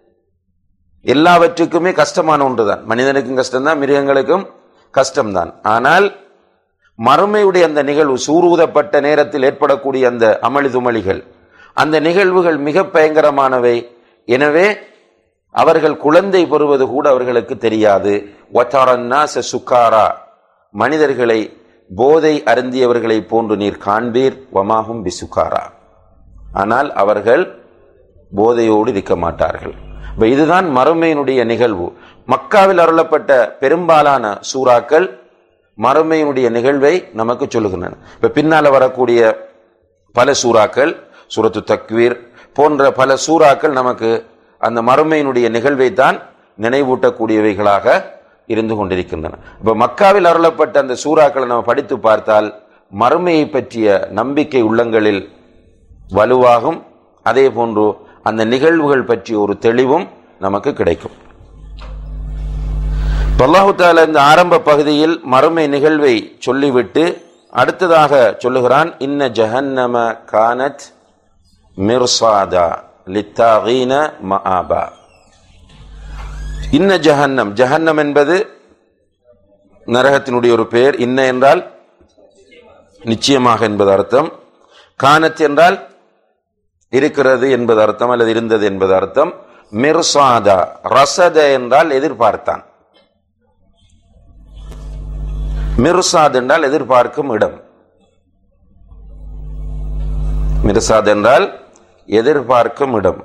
எல்லாவற்றுக்குமே கஷ்டமான ஒன்றுதான் மனிதனுக்கும் கஷ்டம்தான் மிருகங்களுக்கும் கஷ்டம்தான் ஆனால் மறுமையுடைய அந்த நிகழ்வு சூரூதப்பட்ட நேரத்தில் ஏற்படக்கூடிய அந்த அமளி துமளிகள் அந்த நிகழ்வுகள் மிக பயங்கரமானவை எனவே அவர்கள் குழந்தை பெறுவது கூட அவர்களுக்கு தெரியாது ஒத்தாரன்னாச சுக்காரா மனிதர்களை போதை அருந்தியவர்களை போன்று நீர் காண்பீர் வமாகும் பிசுக்காரா ஆனால் அவர்கள் போதையோடு இருக்க மாட்டார்கள் இப்ப இதுதான் மறுமையினுடைய நிகழ்வு மக்காவில் அருளப்பட்ட பெரும்பாலான சூறாக்கள் மறுமையினுடைய நிகழ்வை நமக்கு சொல்லுகின்றன இப்ப பின்னால வரக்கூடிய பல சூறாக்கள் சூரத்து தக்வீர் போன்ற பல சூறாக்கள் நமக்கு அந்த மறுமையினுடைய நிகழ்வை தான் நினைவூட்டக்கூடியவைகளாக இருந்து கொண்டிருக்கின்றன இப்ப மக்காவில் அருளப்பட்ட அந்த சூறாக்களை நம்ம படித்து பார்த்தால் மறுமையை பற்றிய நம்பிக்கை உள்ளங்களில் வலுவாகும் அதே போன்று அந்த நிகழ்வுகள் பற்றிய ஒரு தெளிவும் நமக்கு கிடைக்கும் இப்ப அல்லாஹு தாலா இந்த ஆரம்ப பகுதியில் மறுமை நிகழ்வை சொல்லிவிட்டு அடுத்ததாக சொல்லுகிறான் இன்ன ஜஹன்னம கானத் மிர்சாதா லித்தாகீன மஆபா இன்ன ஜஹன்னம் ஜஹன்னம் என்பது நரகத்தினுடைய ஒரு பெயர் இன்ன என்றால் நிச்சயமாக என்பது அர்த்தம் கானத் என்றால் இருக்கிறது என்பது அர்த்தம் அல்லது இருந்தது என்பது அர்த்தம் மிர்சாதா ரசத என்றால் எதிர்பார்த்தான் மிர்சாத் என்றால் எதிர்பார்க்கும் இடம் மிர்சாத் என்றால் எதிர்பார்க்கும் இடம்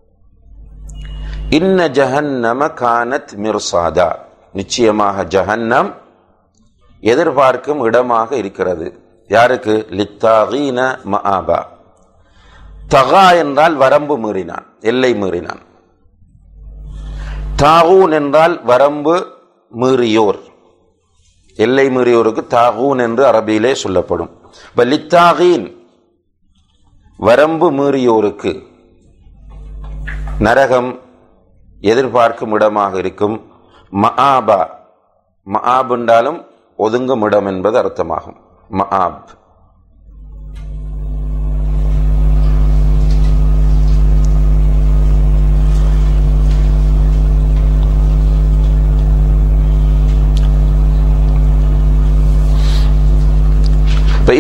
இன்ன ஜஹன்னம கானத் மிர்சாதா நிச்சயமாக ஜஹன்னம் எதிர்பார்க்கும் இடமாக இருக்கிறது யாருக்கு லித்தாகீன மஆபா தகா என்றால் வரம்பு மீறினான் எல்லை மீறினான் தாகூன் என்றால் வரம்பு மீறியோர் எல்லை மீறியோருக்கு தாகூன் என்று அரபியிலே சொல்லப்படும் இப்ப லித்தாகீன் வரம்பு மீறியோருக்கு நரகம் எதிர்பார்க்கும் இடமாக இருக்கும் மஆபா மஆப் என்றாலும் ஒதுங்கும் இடம் என்பது அர்த்தமாகும் மஆப்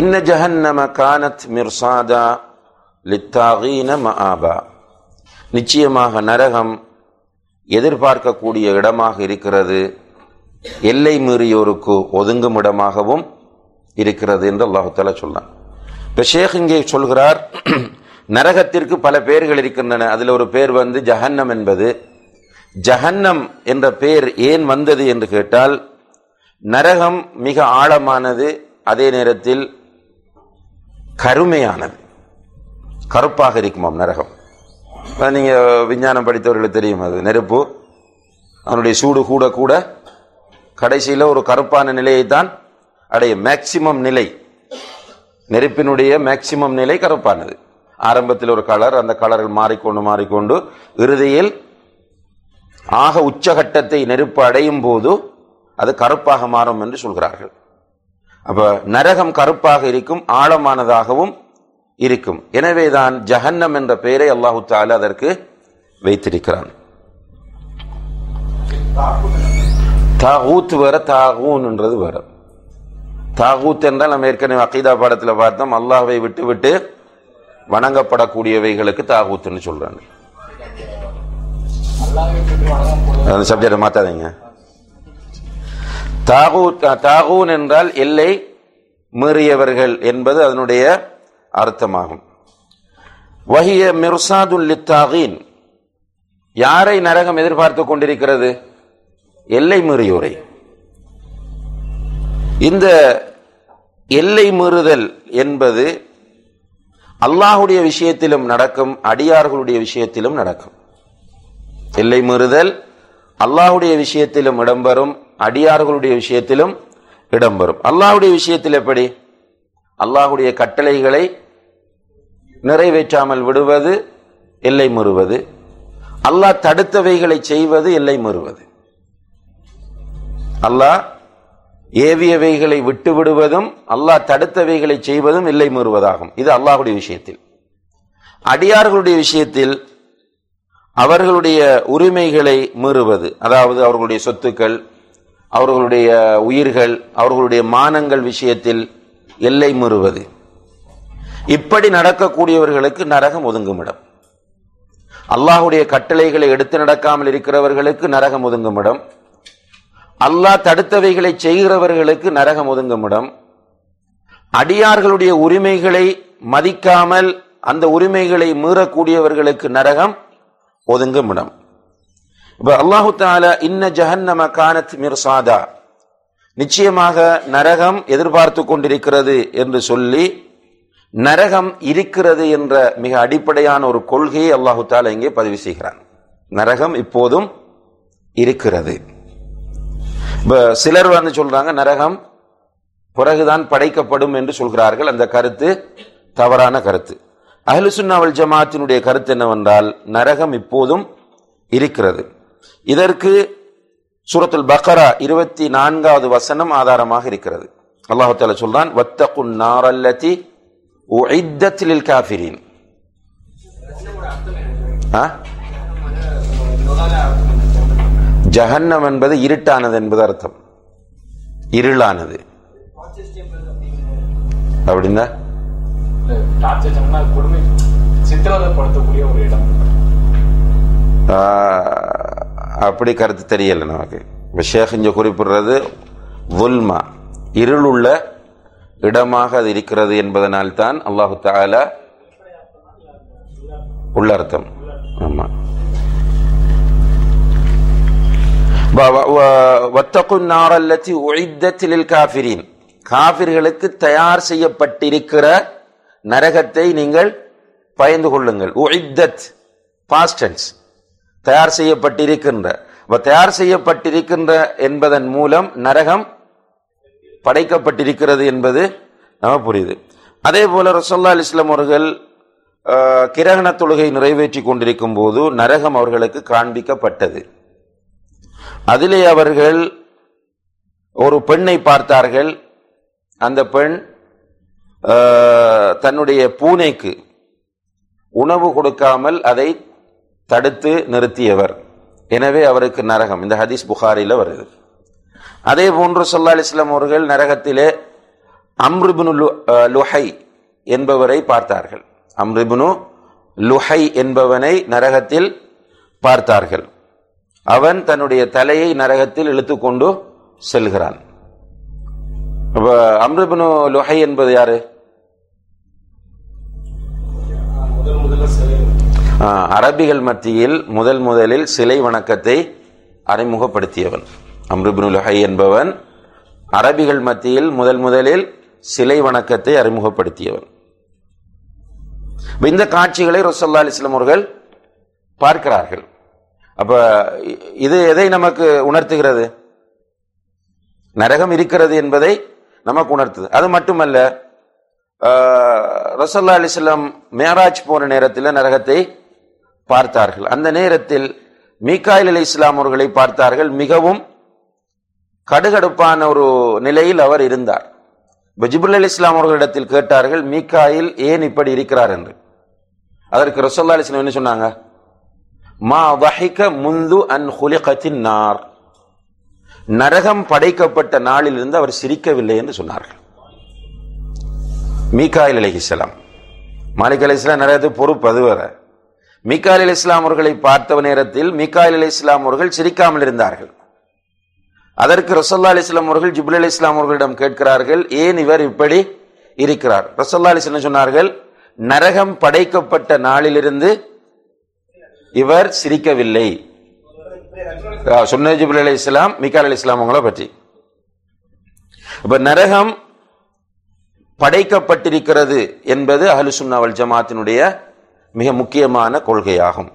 இன்ன ஜஹன்னம கானத் மிர்சாதா லித்தாகீன மஆபா நிச்சயமாக நரகம் எதிர்பார்க்கக்கூடிய இடமாக இருக்கிறது எல்லை மீறியோருக்கு ஒதுங்கும் இடமாகவும் இருக்கிறது என்று அல்லாஹு தாலா சொன்னான் இப்ப ஷேக் இங்கே சொல்கிறார் நரகத்திற்கு பல பெயர்கள் இருக்கின்றன அதுல ஒரு பேர் வந்து ஜஹன்னம் என்பது ஜஹன்னம் என்ற பெயர் ஏன் வந்தது என்று கேட்டால் நரகம் மிக ஆழமானது அதே நேரத்தில் கருமையானது கருப்பாக இருக்குமாம் நரகம் அதான் நீங்க விஞ்ஞானம் படித்தவர்களுக்கு தெரியும் அது நெருப்பு அதனுடைய சூடு கூட கூட கடைசியில் ஒரு கருப்பான நிலையை தான் அடையும் மேக்சிமம் நிலை நெருப்பினுடைய மேக்சிமம் நிலை கருப்பானது ஆரம்பத்தில் ஒரு கலர் அந்த கலர்கள் மாறிக்கொண்டு மாறிக்கொண்டு இறுதியில் ஆக உச்சகட்டத்தை நெருப்பு அடையும் போது அது கருப்பாக மாறும் என்று சொல்கிறார்கள் அப்ப நரகம் கருப்பாக இருக்கும் ஆழமானதாகவும் இருக்கும் எனவேதான் ஜஹன்னம் என்ற பெயரை அல்லாஹு தாலா அதற்கு வைத்திருக்கிறான் தாகூத் வேற தாகூன்ன்றது வேற தாகூத் என்றால் நம்ம ஏற்கனவே அகீதா பாடத்தில் பார்த்தோம் அல்லாஹ்வை விட்டு விட்டு வணங்கப்படக்கூடியவைகளுக்கு தாகூத்துன்னு சொல்றாங்க அந்த சப்ஜெக்டை மாத்தாதீங்க தாகூத் தாகூன் என்றால் எல்லை மீறியவர்கள் என்பது அதனுடைய அர்த்தமாகும் வஹிய மிர்சாதுல் லித்தாகீன் யாரை நரகம் எதிர்பார்த்து கொண்டிருக்கிறது எல்லை மீறியோரை இந்த எல்லை மீறுதல் என்பது அல்லாஹுடைய விஷயத்திலும் நடக்கும் அடியார்களுடைய விஷயத்திலும் நடக்கும் எல்லை மீறுதல் அல்லாஹுடைய விஷயத்திலும் இடம்பெறும் அடியார்களுடைய விஷயத்திலும் இடம்பெறும் அல்லாஹுடைய விஷயத்தில் எப்படி அல்லாஹுடைய கட்டளைகளை நிறைவேற்றாமல் விடுவது எல்லை மீறுவது அல்லாஹ் தடுத்தவைகளை செய்வது எல்லை மீறுவது அல்லாஹ் ஏவியவைகளை விட்டு விடுவதும் அல்லாஹ் தடுத்தவைகளை செய்வதும் எல்லை மீறுவதாகும் இது அல்லாஹுடைய விஷயத்தில் அடியார்களுடைய விஷயத்தில் அவர்களுடைய உரிமைகளை மீறுவது அதாவது அவர்களுடைய சொத்துக்கள் அவர்களுடைய உயிர்கள் அவர்களுடைய மானங்கள் விஷயத்தில் எல்லை மீறுவது இப்படி நடக்கக்கூடியவர்களுக்கு நரகம் ஒதுங்குமிடம் அல்லாஹுடைய கட்டளைகளை எடுத்து நடக்காமல் இருக்கிறவர்களுக்கு நரகம் ஒதுங்குமிடம் அல்லாஹ் தடுத்தவைகளை செய்கிறவர்களுக்கு நரகம் ஒதுங்குமிடம் அடியார்களுடைய உரிமைகளை மதிக்காமல் அந்த உரிமைகளை மீறக்கூடியவர்களுக்கு நரகம் ஒதுங்குமிடம் இப்ப அல்லாஹு தால இன்ன ஜஹன்னம கானத் மிர்சாதா நிச்சயமாக நரகம் எதிர்பார்த்து கொண்டிருக்கிறது என்று சொல்லி நரகம் இருக்கிறது என்ற மிக அடிப்படையான ஒரு கொள்கையை அல்லாஹு தாலா இங்கே பதிவு செய்கிறான் நரகம் இப்போதும் இருக்கிறது இப்ப சிலர் வந்து சொல்றாங்க நரகம் பிறகுதான் படைக்கப்படும் என்று சொல்கிறார்கள் அந்த கருத்து தவறான கருத்து அஹ்லுசுன்னாவல் ஜமாத்தினுடைய கருத்து என்னவென்றால் நரகம் இப்போதும் இருக்கிறது இதற்கு சூரத்துல் பக்ரா இருபத்தி நான்காவது வசனம் ஆதாரமாக இருக்கிறது அல்லாஹு தாலா சொல்றான் வத்தகுன் நாரல்லதி உஇத்தத் லில் காஃபிரீன் ஆ? ஜஹன்னம் என்பது இருட்டானது என்பது அர்த்தம் இருளானது அப்படின்னா டார்ச்சர் சொன்னா கொடுமை சித்திரவதைப்படுத்தக்கூடிய ஒரு இடம் ஆ, அப்படி கருத்து தெரியல நமக்கு இப்ப ஷேக் இங்க குறிப்பிடுறது வுல்மா இருளுள்ள இடமாக அது இருக்கிறது என்பதனால் தான் அல்லாஹு தாலா உள்ள அர்த்தம் ஆமா வ- வ- வ- வத்தகுன் நார் அல்லத்தி உஇத்தத் லில் காஃபிரீன் காஃபிர்களுக்கு தயார் செய்யப்பட்டிருக்கிற நரகத்தை நீங்கள் பயந்து கொள்ளுங்கள் உஇத்தத் பாஸ்ட் டென்ஸ் தயார் செய்யப்பட்டிருக்கின்ற அப்ப தயார் செய்யப்பட்டிருக்கின்ற என்பதன் மூலம் நரகம் படைக்கப்பட்டிருக்கிறது என்பது நம்ம புரியுது அதே போல ரசோல்லா அலிஸ்லாம் அவர்கள் ஆஹ், கிரகண தொழுகை நிறைவேற்றி கொண்டிருக்கும் போது நரகம் அவர்களுக்கு காண்பிக்கப்பட்டது அதிலே அவர்கள் ஒரு பெண்ணை பார்த்தார்கள் அந்த பெண் ஆஹ், தன்னுடைய பூனைக்கு உணவு கொடுக்காமல் அதை தடுத்து நிறுத்தியவர் எனவே அவருக்கு நரகம் இந்த ஹதீஸ் புகாரில வருது அதே போன்று சொல்லா அலிஸ்லாம் அவர்கள் நரகத்திலே அம்ருபுனு லு- அஹ், லுஹை என்பவரை பார்த்தார்கள் அம்ருபுனு லுஹை என்பவனை நரகத்தில் பார்த்தார்கள் அவன் தன்னுடைய தலையை நரகத்தில் இழுத்துக்கொண்டு செல்கிறான் அப்ப அம்ருபுனு லுஹை என்பது யாரு முதல் முதல்ல சிலை ஆ, அரபிகள் மத்தியில் முதல் முதலில் சிலை வணக்கத்தை அறிமுகப்படுத்தியவன் அம்ருபின் லுஹை என்பவன் அரபிகள் மத்தியில் முதல் முதலில் சிலை வணக்கத்தை அறிமுகப்படுத்தியவன் இப்ப இந்த காட்சிகளை ரசல்லா அலிஸ்லாம் அவர்கள் பார்க்கிறார்கள் அப்ப இ- இது எதை நமக்கு உணர்த்துகிறது நரகம் இருக்கிறது என்பதை நமக்கு உணர்த்துது அது மட்டுமல்ல ரசல்லா அலிஸ்லாம் மேராஜ் போன நேரத்தில் நரகத்தை பார்த்தார்கள் அந்த நேரத்தில் மீகாயில் அலி இஸ்லாம் அவர்களை பார்த்தார்கள் மிகவும் கடுகடுப்பான ஒரு நிலையில் அவர் இருந்தார் ஜிபுல் அலி இஸ்லாம் அவர்களிடத்தில் கேட்டார்கள் மீகாயில் ஏன் இப்படி இருக்கிறார் என்று அதற்கு ரசல்லா அலிஸ்லாம் என்ன சொன்னாங்க மா வஹிக முந்து அன் ஹுலிகத்தின் நார் நரகம் படைக்கப்பட்ட நாளிலிருந்து அவர் சிரிக்கவில்லை என்று சொன்னார்கள் மீகாயில் அலிஹிஸ்லாம் மாலிக் அலி இஸ்லாம் நரகத்துக்கு பொறுப்பு அது வேற மீகாயில் அலி இஸ்லாம் அவர்களை பார்த்த நேரத்தில் மீகாயில் அலி இஸ்லாம் அவர்கள் சிரிக்காமல் இருந்தார்கள் அதற்கு ரசல்லா அலி இஸ்லாம் அவர்கள் ஜிபுல் அலி இஸ்லாம் அவர்களிடம் கேட்கிறார்கள் ஏன் இவர் இப்படி இருக்கிறார் ரசல்லா அலி இஸ்லாம் சொன்னார்கள் நரகம் படைக்கப்பட்ட நாளிலிருந்து இவர் சிரிக்கவில்லை ஆ, சொன்னது ஜிபுல் அலி இஸ்லாம் மீகால் அலி இஸ்லாம் அவங்கள பற்றி இப்ப நரகம் படைக்கப்பட்டிருக்கிறது என்பது அஹ்லு சுன்னா வல் ஜமாத்தினுடைய மிக முக்கியமான கொள்கையாகும்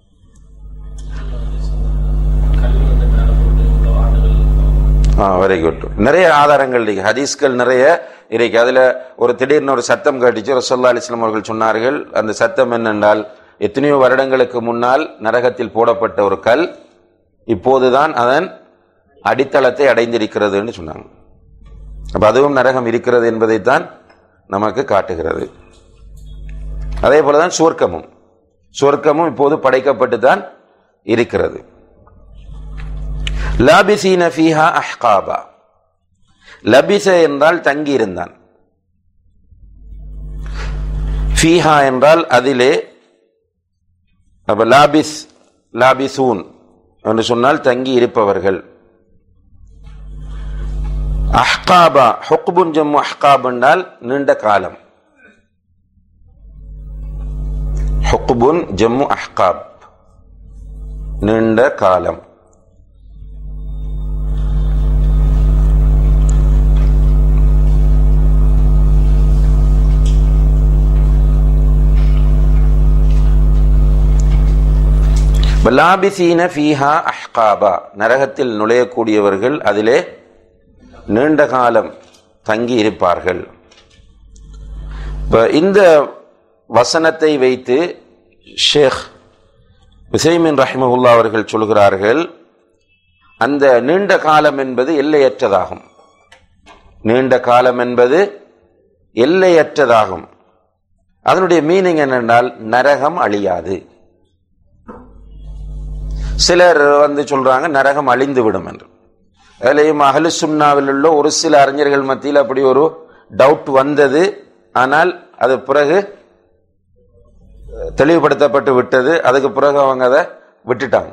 கல்வி வந்து மேல போட்டு இவ்வளவு ஆண்டுகள் வெரி குட் நிறைய ஆதாரங்கள் இருக்கு ஹதீஸ்கள் நிறைய இருக்கு அதுல ஒரு திடீர்னு ஒரு சத்தம் கேட்டுச்சு ரசல்லா அலிஸ்லாம் அவர்கள் சொன்னார்கள் அந்த சத்தம் என்னென்றால் எத்தனையோ வருடங்களுக்கு முன்னால் நரகத்தில் போடப்பட்ட ஒரு கல் இப்போதுதான் அதன் அடித்தளத்தை அடைந்திருக்கிறதுன்னு சொன்னாங்க அப்ப அதுவும் நரகம் இருக்கிறது என்பதைத்தான் நமக்கு காட்டுகிறது அதே போலதான் சுவர்க்கமும் சுவர்க்கமும் இப்போது படைக்கப்பட்டு தான் இருக்கிறது லாபிசீன ஃபீஹா அஹ்காபா லபிச என்றால் தங்கி இருந்தான் ஃபீஹா என்றால் அதிலே அப்ப லாபிஸ் லாபிசூன் என்று சொன்னால் தங்கி இருப்பவர்கள் அஹ்காபா ஹுக்புன் ஜம்மு அஹ்காப் என்றால் நீண்ட காலம் ஹுக்புன் ஜம்மு அஹ்காப் நீண்ட காலம் லாபிசீன ஃபீஹா அஹ்காபா நரகத்தில் நுழையக்கூடியவர்கள் அதிலே நீண்ட காலம் தங்கி இருப்பார்கள் இப்ப இந்த வசனத்தை வைத்து ஷேக் விசைமின் ரஹிமஹுல்லா அவர்கள் சொல்கிறார்கள் அந்த நீண்ட காலம் என்பது எல்லையற்றதாகும் நீண்ட காலம் என்பது எல்லையற்றதாகும் அதனுடைய மீனிங் என்னென்றால் நரகம் அழியாது சிலர் வந்து சொல்றாங்க நரகம் அழிந்து விடும் என்று அதுலேயும் அகலு சுன்னாவில் உள்ள ஒரு சில அறிஞர்கள் மத்தியில் அப்படி ஒரு டவுட் வந்தது ஆனால் அது பிறகு தெளிவுபடுத்தப்பட்டு விட்டது அதுக்கு பிறகு அவங்க அதை விட்டுட்டாங்க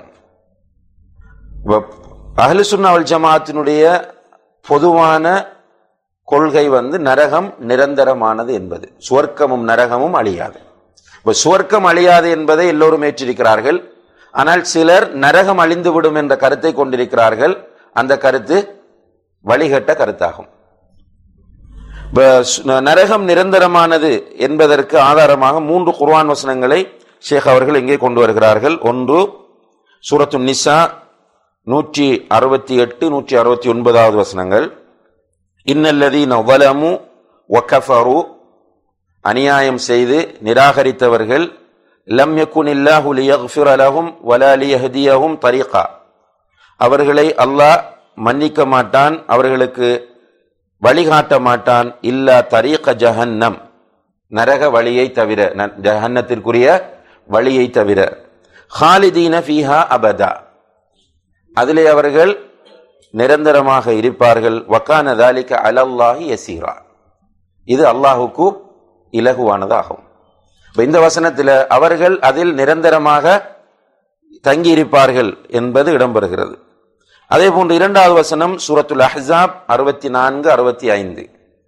அகலு சுன்னாவல் ஜமாத்தினுடைய பொதுவான கொள்கை வந்து நரகம் நிரந்தரமானது என்பது சுவர்க்கமும் நரகமும் அழியாது இப்ப சுவர்க்கம் அழியாது என்பதை எல்லோரும் ஏற்றிருக்கிறார்கள் ஆனால் சிலர் நரகம் அழிந்துவிடும் என்ற கருத்தை கொண்டிருக்கிறார்கள் அந்த கருத்து வழிகட்ட கருத்தாகும் இப்ப சு- நரகம் நிரந்தரமானது என்பதற்கு ஆதாரமாக மூன்று குர்ஆன் வசனங்களை ஷேக் அவர்கள் இங்கே கொண்டு வருகிறார்கள் ஒன்று சூரத்து நிசா நூற்றி அறுபத்தி எட்டு நூற்றி அறுபத்தி ஒன்பதாவது வசனங்கள் இன்னல்லதீன வலமு வக்கஃபரு அநியாயம் செய்து நிராகரித்தவர்கள் லம் யக்குன் இல்லாஹு லியக்ஃபிர லஹும் வலா லியஹ்தியஹும் தரீகா அவர்களை அல்லாஹ் மன்னிக்க மாட்டான் அவர்களுக்கு வழிகாட்ட மாட்டான் இல்லா தரீக ஜஹன்னம் நரக வழியை தவிர ந- ஜஹன்னத்திற்குரிய வழியை தவிர ஹாலிதீன ஃபீஹா அபதா அதிலே அவர்கள் நிரந்தரமாக இருப்பார்கள் வக்கான தாலிக அலல்லாஹி யசீரா இது அல்லாஹுக்கு இலகுவானதாகும் இப்ப இந்த வசனத்தில் அவர்கள் அதில் நிரந்தரமாக தங்கியிருப்பார்கள் என்பது இடம்பெறுகிறது அதே போன்று இரண்டாவது வசனம் சூரத்துல் அஹ்ஸாப் அறுபத்தி நான்கு அறுபத்தி ஐந்து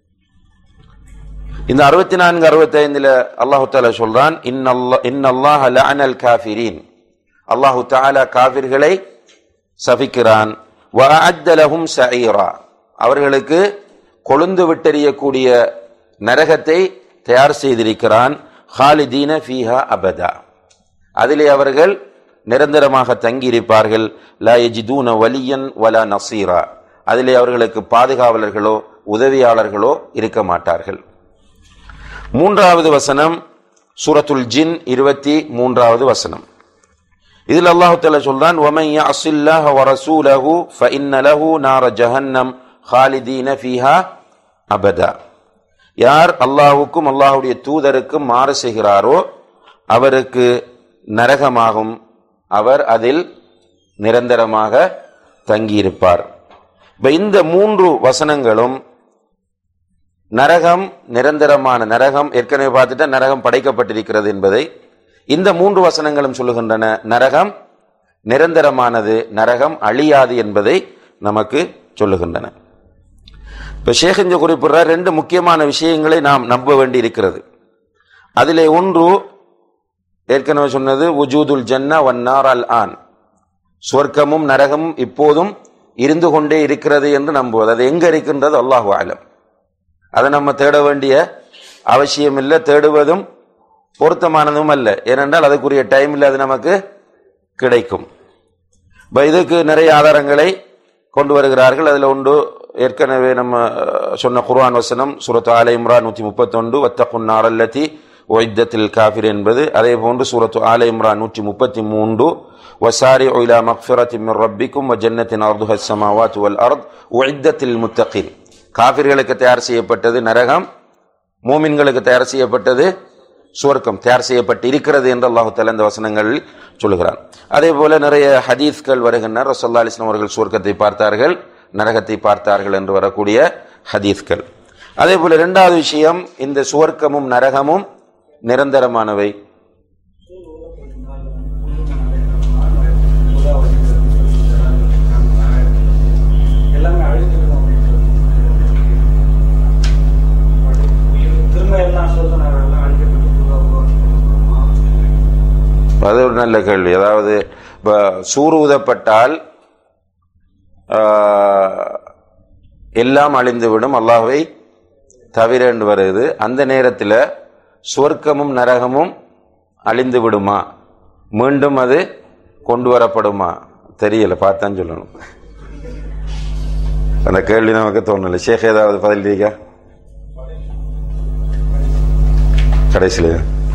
இந்த அறுபத்தி நான்கு அறுபத்தி ஐந்துல அல்லாஹு தாலா சொல்றான் இன்னல்லாஹ் லஅனல் காஃபிரீன் அல்லாஹு தாலா காபிர்களை சபிக்கிறான் வஅஅத்த லஹும் சஈரா அவர்களுக்கு கொழுந்து விட்டெறியக்கூடிய நரகத்தை தயார் செய்திருக்கிறான் ஹாலிதீன ஃபீஹா அபதா அதிலே அவர்கள் நிரந்தரமாக தங்கியிருப்பார்கள் லா யஜிதூன வலியன் வலா நசீரா அதிலே அவர்களுக்கு பாதுகாவலர்களோ உதவியாளர்களோ இருக்க மாட்டார்கள் மூன்றாவது வசனம் சூரத்துல் ஜின் இருபத்தி மூன்றாவது வசனம் இதில் அல்லாஹு தஆலா சொல்றான் وَمَن يَعْصِ اللَّهَ وَرَسُولَهُ فَإِنَّ لَهُ نَارَ جَهَنَّمَ خَالِدِينَ فِيهَا أَبَدًا யார் அல்லாஹ்வுக்கும் அல்லாஹ்வுடைய தூதருக்கும் மாறு செய்கிறாரோ அவருக்கு நரகமாகும் அவர் அதில் நிரந்தரமாக தங்கியிருப்பார் இப்ப இந்த மூன்று வசனங்களும் நரகம் நிரந்தரமான நரகம் ஏற்கனவே பார்த்துட்டா நரகம் படைக்கப்பட்டிருக்கிறது என்பதை இந்த மூன்று வசனங்களும் சொல்லுகின்றன நரகம் நிரந்தரமானது நரகம் அழியாது என்பதை நமக்கு சொல்லுகின்றன இப்ப ஷேகஞ்ச குறிப்பிடுற ரெண்டு முக்கியமான விஷயங்களை நாம் நம்ப வேண்டி இருக்கிறது அதிலே ஒன்று ஏற்கனவே சொன்னது உஜூதுல் ஜன்னா வன்னார் அல் ஆன் சொர்க்கமும் நரகமும் இப்போதும் இருந்து கொண்டே இருக்கிறது என்று நம்புவது அது எங்க இருக்கின்றது அல்லாஹு ஆலம் அதை நம்ம தேட வேண்டிய அவசியம் இல்லை தேடுவதும் பொருத்தமானதும் அல்ல ஏனென்றால் அதுக்குரிய டைமில் அது நமக்கு கிடைக்கும் இப்ப இதுக்கு நிறைய ஆதாரங்களை கொண்டு வருகிறார்கள் அதில் ஒன்று ஏற்கனவே நம்ம அஹ், சொன்ன குர்ஆன் வசனம் சூரத் ஆல இம்ரான் நூற்றி முப்பத்தொன்று வத்தகுன் நாரல்லதி ஒய்தத்தில் காஃபிர் என்பது அதே போன்று சூரத்து ஆல இம்ரான் நூற்றி முப்பத்தி மூன்று வசாரி ஒயிலா மக்ஃபிரத்தி மிர் ரப்பிக்கும் வ ஜன்னத்தின் அர்துஹ சமாவாத் வல் அர்த் ஒய்தத்தில் முத்தகின் காஃபிர்களுக்கு தயார் செய்யப்பட்டது நரகம் மூமின்களுக்கு தயார் செய்யப்பட்டது சுவர்க்கம் தயார் செய்யப்பட்டு இருக்கிறது என்று அல்லாஹு தஆலா இந்த வசனங்களில் சொல்லுகிறார் அதே போல நிறைய ஹதீஸ்கள் வருகின்றன ரசல்லா அலிஸ்லாம் அவர்கள் சுவர்க்கத்தை பார்த்தார்கள் நரகத்தை பார்த்தார்கள் என்று வரக்கூடிய ஹதீஸ்கள் அதே போல இரண்டாவது விஷயம் இந்த சுவர்க்கமும் நரகமும் நிரந்தரமானவை எல்லாமே அழிஞ்சிடும் திரும்ப எல்லாம் சோதனை எல்லாம் அழிஞ்சிட்டு அது ஒரு நல்ல கேள்வி அதாவது இப்ப சூறு ஊதப்பட்டால் ஆஹ், எல்லாம் அழிந்துவிடும் அல்லாஹ்வை தவிர என்று வருது அந்த நேரத்தில் சுவர்க்கமும் நரகமும் அழிந்து விடுமா மீண்டும் அது கொண்டு வரப்படுமா தெரியல பார்த்தான் சொல்லணும் அந்த கேள்வி நமக்கு தோணல ஷேக் ஏதாவது பதில் இருக்கா கடைசியில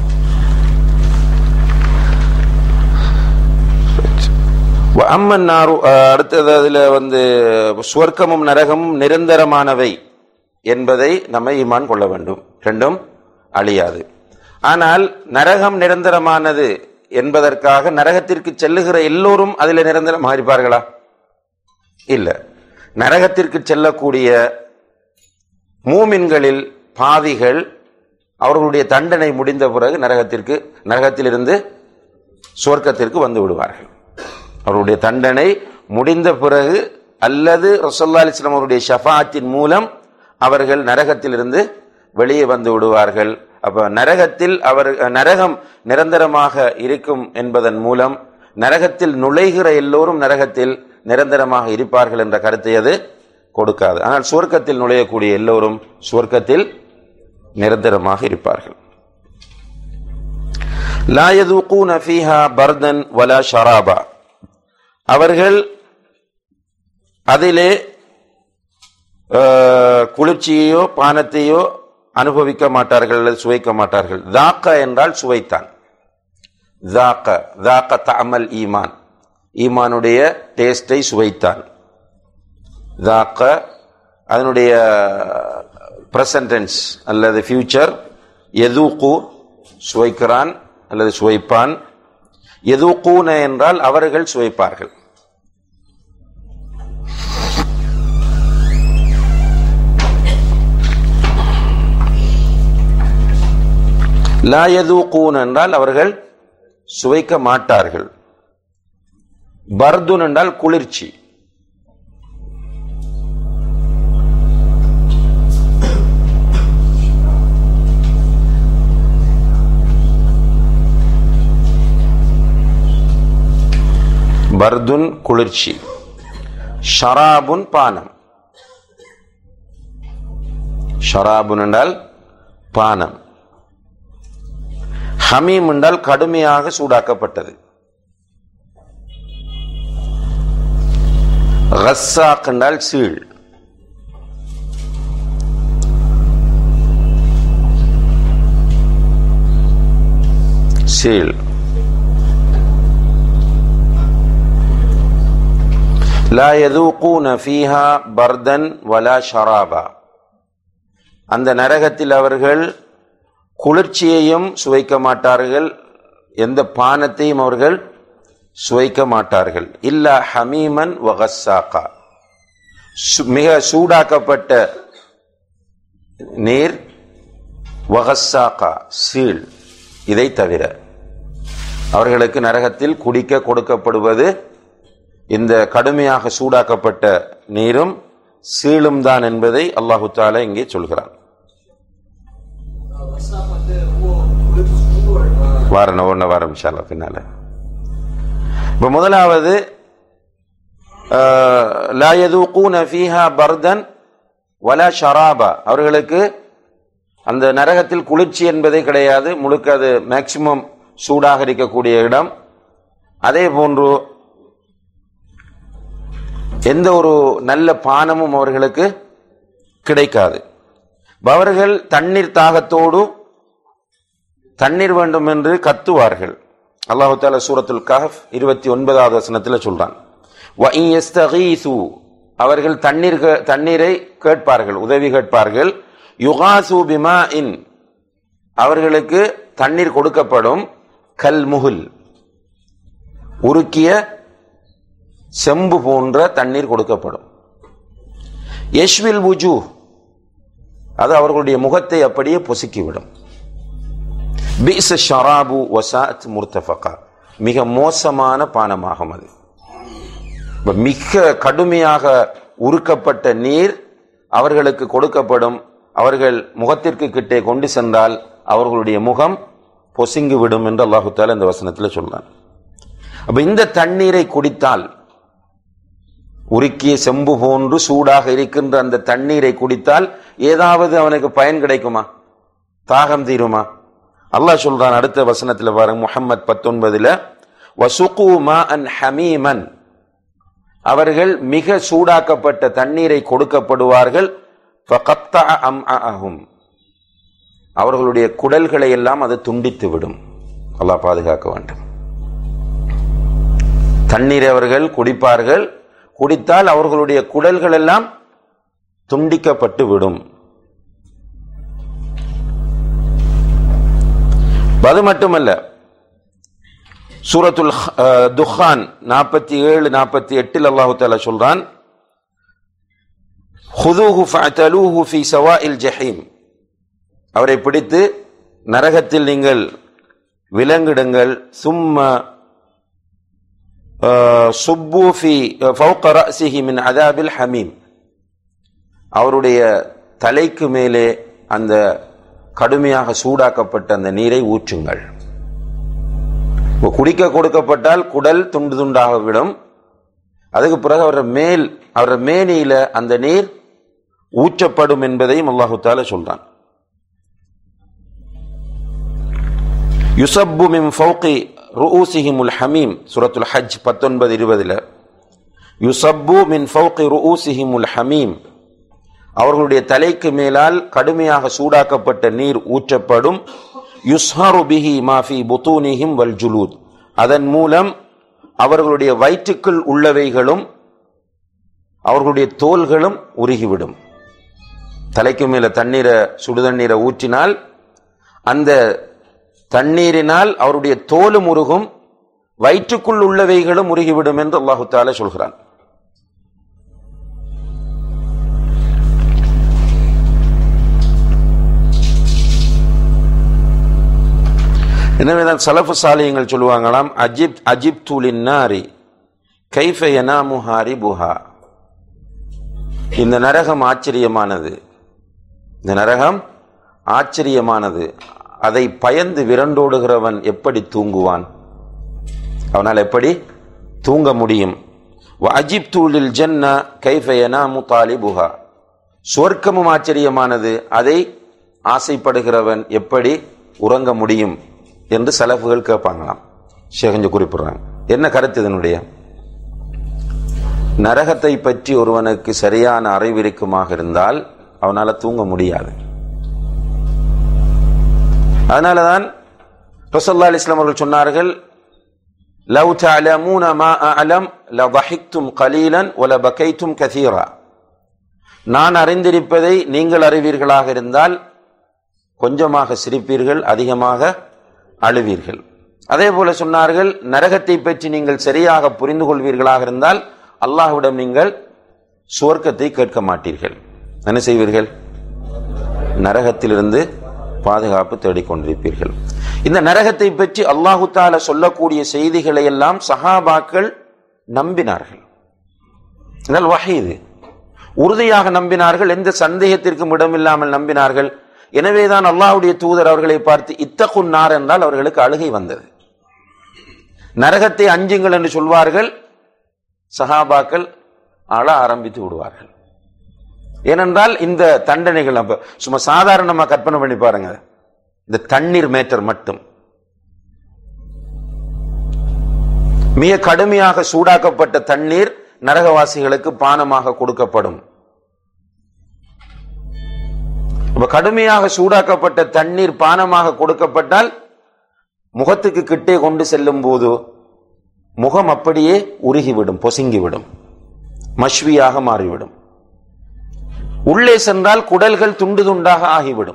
வ அம்மன் நாரு அஹ், அடுத்தது அதுல வந்து சுவர்க்கமும் நரகமும் நிரந்தரமானவை என்பதை நம்ம ஈமான் கொள்ள வேண்டும் ரெண்டும் அழியாது ஆனால் நரகம் நிரந்தரமானது என்பதற்காக நரகத்திற்கு செல்லுகிற எல்லோரும் அதில் நிரந்தரமாக இருப்பார்களா இல்ல நரகத்திற்கு செல்லக்கூடிய மூமின்களில் பாவிகள் அவர்களுடைய தண்டனை முடிந்த பிறகு நரகத்திற்கு நரகத்திலிருந்து சுவர்க்கத்திற்கு வந்து விடுவார்கள் அவருடைய தண்டனை முடிந்த பிறகு அல்லது ரசல்லா அலிஸ்லாம் அவருடைய ஷஃபாத்தின் மூலம் அவர்கள் நரகத்திலிருந்து வெளியே வந்து விடுவார்கள் அப்ப நரகத்தில் அவர் நரகம் நிரந்தரமாக இருக்கும் என்பதன் மூலம் நரகத்தில் நுழைகிற எல்லோரும் நரகத்தில் நிரந்தரமாக இருப்பார்கள் என்ற கருத்தை அது கொடுக்காது ஆனால் சுவர்க்கத்தில் நுழையக்கூடிய எல்லோரும் சுவர்க்கத்தில் நிரந்தரமாக இருப்பார்கள் லா யதுகூன ஃபீஹா பர்தன் வலா ஷராபா அவர்கள் அதிலே அஹ், குளிர்ச்சியையோ பானத்தையோ அனுபவிக்க மாட்டார்கள் அல்லது சுவைக்க மாட்டார்கள் தாக்க என்றால் சுவைத்தான் தாக்க தாக்க தமல் ஈமான் ஈமானுடைய டேஸ்டை சுவைத்தான் தாக்க அதனுடைய பிரசன்டென்ஸ் அல்லது ஃபியூச்சர் எதூக்கு சுவைக்கிறான் அல்லது சுவைப்பான் எதூக்கூன என்றால் அவர்கள் சுவைப்பார்கள் லாயதூக்கூன் என்றால் அவர்கள் சுவைக்க மாட்டார்கள் பர்துன் என்றால் குளிர்ச்சி பர்துன் குளிர்ச்சி ஷராபுன் பானம் ஷராபுன் என்றால் பானம் ஹமீம் என்றால் கடுமையாக சூடாக்கப்பட்டது ரஸ்ஸாக் என்றால் சீழ் சீழ் லா யதூகூன ஃபீஹா பர்தன் வலா ஷராபா அந்த நரகத்தில் அவர்கள் குளிர்ச்சியையும் சுவைக்க மாட்டார்கள் எந்த பானத்தையும் அவர்கள் சுவைக்க மாட்டார்கள் இல்லா ஹமீமன் வகசாக்கா மிக சூடாக்கப்பட்ட நீர் வகசாக்கா சீழ் இதை தவிர அவர்களுக்கு நரகத்தில் குடிக்க கொடுக்கப்படுவது இந்த கடுமையாக சூடாக்கப்பட்ட நீரும் சீழும் தான் என்பதை அல்லாஹு தாலா இங்கே சொல்கிறான் வாரம் ஒன்று வாரம் இன்ஷால்லா பின்னால இப்ப முதலாவது லா யதூகூன ஃபீஹா பர்தன் வலா ஷராபா அவர்களுக்கு அந்த நரகத்தில் குளிர்ச்சி என்பதே கிடையாது முழுக்க அது மேக்சிமம் சூடாக இருக்கக்கூடிய இடம் அதே போன்று எந்த ஒரு நல்ல பானமும் அவர்களுக்கு கிடைக்காது அவர்கள் தண்ணீர் தாகத்தோடு தண்ணீர் வேண்டும் என்று கத்துவார்கள் அல்லாஹு தாலா சூரத்துல் கஹப் இருபத்தி ஒன்பதாவது வசனத்தில் சொல்றான் "வஇன் யஸ்தகீசு", அவர்கள் தண்ணீர் கே- தண்ணீரை கேட்பார்கள் உதவி கேட்பார்கள் யுகாசு பிமா இன் அவர்களுக்கு தண்ணீர் கொடுக்கப்படும் கல் முகுல் உருக்கிய செம்பு போன்ற தண்ணீர் கொடுக்கப்படும் யஷ்வில் புஜு அது அவர்களுடைய முகத்தை அப்படியே பொசுக்கிவிடும் பிஸ ஷராபு வசாத் முர்த்தஃபகா மிக மோசமான பானமாகும் அது இப்ப மிக கடுமையாக உருக்கப்பட்ட நீர் அவர்களுக்கு கொடுக்கப்படும் அவர்கள் முகத்திற்கு கிட்டே கொண்டு சென்றால் அவர்களுடைய முகம் பொசுங்கி விடும் என்று அல்லாஹு தாலா இந்த வசனத்தில் சொல்றான் அப்ப இந்த தண்ணீரை குடித்தால் உருக்கிய செம்பு போன்று சூடாக இருக்கின்ற அந்த தண்ணீரை குடித்தால் ஏதாவது அவனுக்கு பயன் கிடைக்குமா தாகம் தீருமா அல்லாஹ் சொல்றான் அடுத்த வசனத்துல பாருங்க முஹம்மத் பத்தொன்பதுல வசுகு அன் ஹமீமன் அவர்கள் மிக சூடாக்கப்பட்ட தண்ணீரை கொடுக்கப்படுவார்கள் ஃபகத்தஅ அம்அஅஹும். அவர்களுடைய குடல்களை எல்லாம் அது துண்டித்து விடும் அல்லாஹ் பாதுகாக்க வேண்டும் தண்ணீரை அவர்கள் குடிப்பார்கள் குடித்தால் அவர்களுடைய குடல்கள் எல்லாம் துண்டிக்கப்பட்டு விடும் அது மட்டுமல்ல சூரத்துல் ஹ- அஹ், துஹான் நாற்பத்தி ஏழு நாற்பத்தி எட்டில் அல்லாஹு தாலா சொல்றான் ஹுதூஹு ஃபஅதலூஹு ஃபீ சவாஇல் ஜஹீம் அவரை பிடித்து நரகத்தில் நீங்கள் விலங்கிடுங்கள் சும்ம சுப்பு ஃபி ஃபௌக ரஅஸிஹி மின் அதாபில் ஹமீம் அவருடைய தலைக்கு மேலே அந்த கடுமையாக சூடாக்கப்பட்ட அந்த நீரை ஊற்றுங்கள் இப்ப குடிக்க கொடுக்கப்பட்டால் குடல் துண்டு துண்டாக விடும் அதுக்கு பிறகு அவர மேல் அவர மேனியில அந்த நீர் ஊற்றப்படும் என்பதையும் அல்லாஹு தாலா சொல்றான் யுசப்பு மின் ஃபௌகி ருஊசிஹிமுல் ஹமீம் சூரத்துல் ஹஜ் பத்தொன்பது இருபதுல யுசப்பு மின் ஃபௌகி ருஊசிஹிமுல் ஹமீம் அவர்களுடைய தலைக்கு மேலால் கடுமையாக சூடாக்கப்பட்ட நீர் ஊற்றப்படும் யுஸ்ஹரு பிஹி மாஃபி புத்தூனிஹிம் வல் ஜுலூத் அதன் மூலம் அவர்களுடைய வயிற்றுக்குள் உள்ளவைகளும் அவர்களுடைய தோள்களும் உருகிவிடும் தலைக்கு மேல தண்ணீரை சுடுதண்ணீரை ஊற்றினால் அந்த தண்ணீரினால் அவருடைய தோலும் உருகும் வயிற்றுக்குள் உள்ளவைகளும் உருகிவிடும் என்று அல்லாஹு தாலா சொல்கிறான் எனவேதான் சலஃபு சாலியங்கள் சொல்லுவாங்களாம் அஜிப் அஜிப் துலின் நாரி கைஃப யனாமுஹாரி புஹா இந்த நரகம் ஆச்சரியமானது இந்த நரகம் ஆச்சரியமானது அதை பயந்து விரண்டோடுகிறவன் எப்படி தூங்குவான் அவனால் எப்படி தூங்க முடியும் அஜிப் தூளில் ஜன்ன கைஃப யனாமு தாலிபுஹா சொர்க்கமும் ஆச்சரியமானது அதை ஆசைப்படுகிறவன் எப்படி உறங்க முடியும் என்று சலஃபுகள் கேட்பாங்களாம் ஷேகஞ்சு குறிப்பிடுறாங்க என்ன கருத்து இதனுடைய நரகத்தை பற்றி ஒருவனுக்கு சரியான அறிவிருக்குமாக இருந்தால் அவனால தூங்க முடியாது அதனாலதான் ரசல்லா அலிஸ்லாம் அவர்கள் சொன்னார்கள் லவ் தஅலமூன மா அஅலம் லضحكتم قليلا ولبكيتم كثيرا நான் அறிந்திருப்பதை நீங்கள் அறிவீர்களாக இருந்தால் கொஞ்சமாக சிரிப்பீர்கள் அதிகமாக அழுவீர்கள் அதே போல சொன்னார்கள் நரகத்தை பற்றி நீங்கள் சரியாக புரிந்து கொள்வீர்களாக இருந்தால் அல்லாஹ்விடம் நீங்கள் சுவர்க்கத்தை கேட்க மாட்டீர்கள் என்ன செய்வீர்கள் நரகத்திலிருந்து பாதுகாப்பு தேடிக்கொண்டிருப்பீர்கள் இந்த நரகத்தை பற்றி அல்லாஹு தால சொல்லக்கூடிய செய்திகளை எல்லாம் சஹாபாக்கள் நம்பினார்கள் இதனால் வகை இது உறுதியாக நம்பினார்கள் எந்த சந்தேகத்திற்கும் இடமில்லாமல் நம்பினார்கள் எனவேதான் அல்லாஹ்வுடைய தூதர் அவர்களை பார்த்து இத்தகுன்னார் என்றால் அவர்களுக்கு அழுகை வந்தது நரகத்தை அஞ்சுங்கள் என்று சொல்வார்கள் சஹாபாக்கள் அழ ஆரம்பித்து விடுவார்கள் ஏனென்றால் இந்த தண்டனைகள் நம்ம சும்மா சாதாரணமா கற்பனை பண்ணி பாருங்க இந்த தண்ணீர் மேட்டர் மட்டும் மிக கடுமையாக சூடாக்கப்பட்ட தண்ணீர் நரகவாசிகளுக்கு பானமாக கொடுக்கப்படும் இப்ப கடுமையாக சூடாக்கப்பட்ட தண்ணீர் பானமாக கொடுக்கப்பட்டால் முகத்துக்கு கிட்டே கொண்டு செல்லும் போது முகம் அப்படியே உருகிவிடும் பொசுங்கிவிடும் மஷ்வியாக மாறிவிடும் உள்ளே சென்றால் குடல்கள் துண்டு துண்டாக ஆகிவிடும்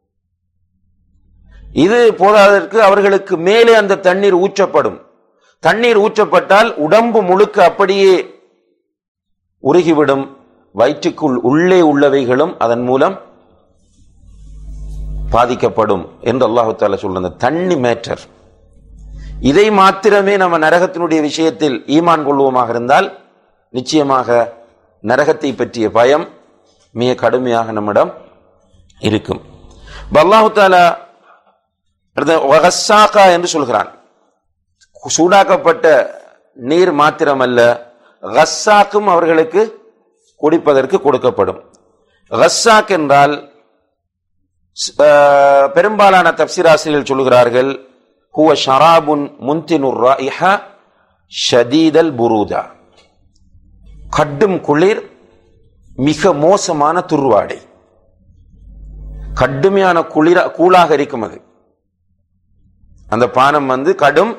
இது போதாதற்கு அவர்களுக்கு மேலே அந்த தண்ணீர் ஊற்றப்படும் தண்ணீர் ஊற்றப்பட்டால் உடம்பு முழுக்க அப்படியே உருகிவிடும் வயிற்றுக்குள் உள்ளே உள்ளவைகளும் அதன் மூலம் பாதிக்கப்படும் என்று அல்லாஹு தாலா சொல்ற தண்ணி மேட்டர் இதை மாத்திரமே நம்ம நரகத்தினுடைய விஷயத்தில் ஈமான் கொள்வோமாக இருந்தால் நிச்சயமாக நரகத்தை பற்றிய பயம் மிக கடுமையாக நம்மிடம் இருக்கும் இப்ப அல்லாஹு தாலா அடுத்து வகஸ்ஸாக்கா என்று சொல்கிறான் சூடாக்கப்பட்ட நீர் மாத்திரமல்ல கஸ்ஸாக்கும் அவர்களுக்கு குடிப்பதற்கு கொடுக்கப்படும் கஸ்ஸாக் என்றால் அஹ், பெரும்பாலான தப்சிராசிரியர்கள் சொல்கிறார்கள் ஹுவ ஷராபுன் முன்தினுர் ராயிஹா ஷதீதல் புரூதா கடும் குளிர் மிக மோசமான துர்வாடை கடுமையான குளிர கூலாக இருக்கும் அது அந்த பானம் வந்து கடும்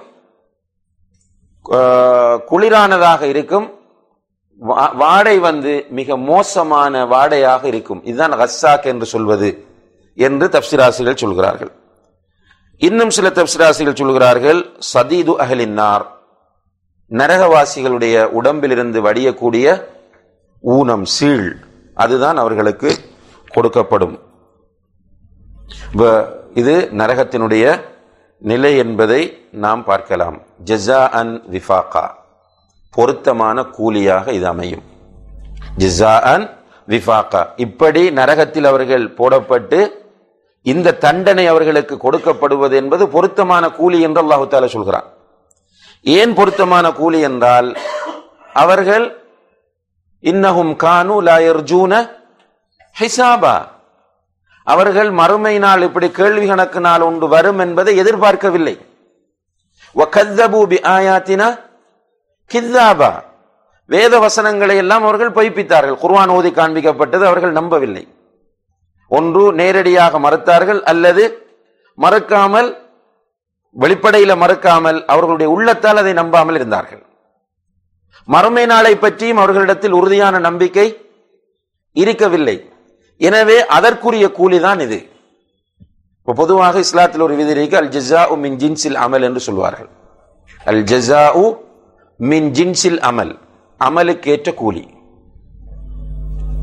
அஹ், குளிரானதாக இருக்கும் வா- வாடை வந்து மிக மோசமான வாடையாக இருக்கும் இதுதான் ஹஸ்ஸாக் என்று சொல்வது என்று தப்சிராசிகள் சொல்கிறார்கள் இன்னும் சில தப்சிராசிகள் சொல்கிறார்கள் சதீது அகலின்னார் நரகவாசிகளுடைய உடம்பிலிருந்து வடியக்கூடிய ஊனம் சீழ் அதுதான் அவர்களுக்கு கொடுக்கப்படும் இப்ப இது நரகத்தினுடைய நிலை என்பதை நாம் பார்க்கலாம் ஜஸா அன் விஃபாகா பொருத்தமான கூலியாக இது அமையும் ஜஸா அன் விஃபாகா இப்படி நரகத்தில் அவர்கள் போடப்பட்டு இந்த தண்டனை அவர்களுக்கு கொடுக்கப்படுவது என்பது பொருத்தமான கூலி என்று அல்லாஹு தாலா சொல்கிறான் ஏன் பொருத்தமான கூலி என்றால் அவர்கள் இன்னஹும் கானு லா யர்ஜூன ஹிசாபா அவர்கள் மறுமை நாள் இப்படி கேள்வி கணக்கு நாள் ஒன்று வரும் என்பதை எதிர்பார்க்கவில்லை وَكَذَّبُوا بِآيَاتِنَا கித்தாபா வேத வசனங்களை எல்லாம் அவர்கள் பொய்ப்பித்தார்கள் குர்ஆன் ஓதி காண்பிக்கப்பட்டது அவர்கள் நம்பவில்லை ஒன்று நேரடியாக மறுத்தார்கள் அல்லது மறுக்காமல் வெளிப்படையில மறுக்காமல் அவர்களுடைய உள்ளத்தால் அதை நம்பாமல் இருந்தார்கள் மறுமை நாளை பற்றியும் அவர்களிடத்தில் உறுதியான நம்பிக்கை இருக்கவில்லை எனவே அதற்குரிய கூலிதான் இது இப்ப பொதுவாக இஸ்லாத்தில் ஒரு விதி இருக்கு அல் ஜஸா மின் ஜின்சில் அமல் என்று சொல்வார்கள் அல் ஜஸா மின் ஜின்சில் அமல் அமலுக்கேற்ற கூலி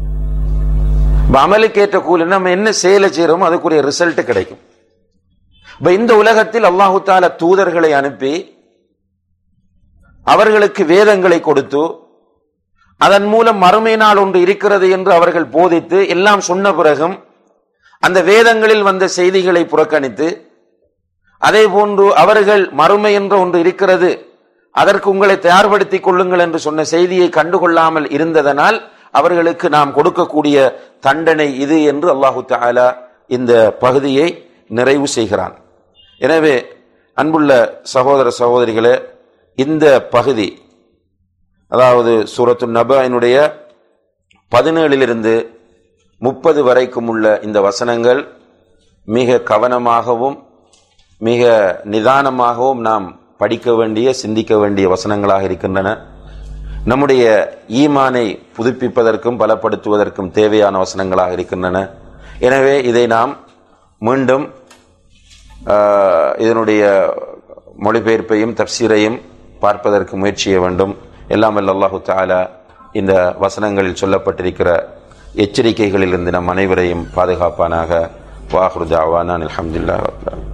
இப்ப அமலுக்கேற்ற கூலி நம்ம என்ன செயலை செய்யறோமோ அதுக்குரிய ரிசல்ட் கிடைக்கும் இப்ப இந்த உலகத்தில் அல்லாஹு தால தூதர்களை அனுப்பி அவர்களுக்கு வேதங்களை கொடுத்து அதன் மூலம் மறுமை நாள் ஒன்று இருக்கிறது என்று அவர்கள் போதித்து எல்லாம் சொன்ன பிறகும் அந்த வேதங்களில் வந்த செய்திகளை புறக்கணித்து அதே போன்று அவர்கள் மறுமை என்ற ஒன்று இருக்கிறது அதற்கு உங்களை தயார்படுத்திக் கொள்ளுங்கள் என்று சொன்ன செய்தியை கண்டுகொள்ளாமல் இருந்ததனால் அவர்களுக்கு நாம் கொடுக்கக்கூடிய தண்டனை இது என்று அல்லாஹு தாலா இந்த பகுதியை நிறைவு செய்கிறான் எனவே அன்புள்ள சகோதர சகோதரிகளே இந்த பகுதி அதாவது சூரத்து நபாயினுடைய பதினேழிலிருந்து முப்பது வரைக்கும் உள்ள இந்த வசனங்கள் மிக கவனமாகவும் மிக நிதானமாகவும் நாம் படிக்க வேண்டிய சிந்திக்க வேண்டிய வசனங்களாக இருக்கின்றன நம்முடைய ஈமானை புதுப்பிப்பதற்கும் பலப்படுத்துவதற்கும் தேவையான வசனங்களாக இருக்கின்றன எனவே இதை நாம் மீண்டும் ஆஹ், இதனுடைய மொழிபெயர்ப்பையும் தப்சீரையும் பார்ப்பதற்கு முயற்சி செய்ய வேண்டும் எல்லாம் வல்ல அல்லாஹு தாலா இந்த வசனங்களில் சொல்லப்பட்டிருக்கிற எச்சரிக்கைகளிலிருந்து நம் அனைவரையும் பாதுகாப்பானாக வாஹ்ரு தாவானான் அல்ஹம்துலில்லாஹி ரப்பில் ஆலமீன்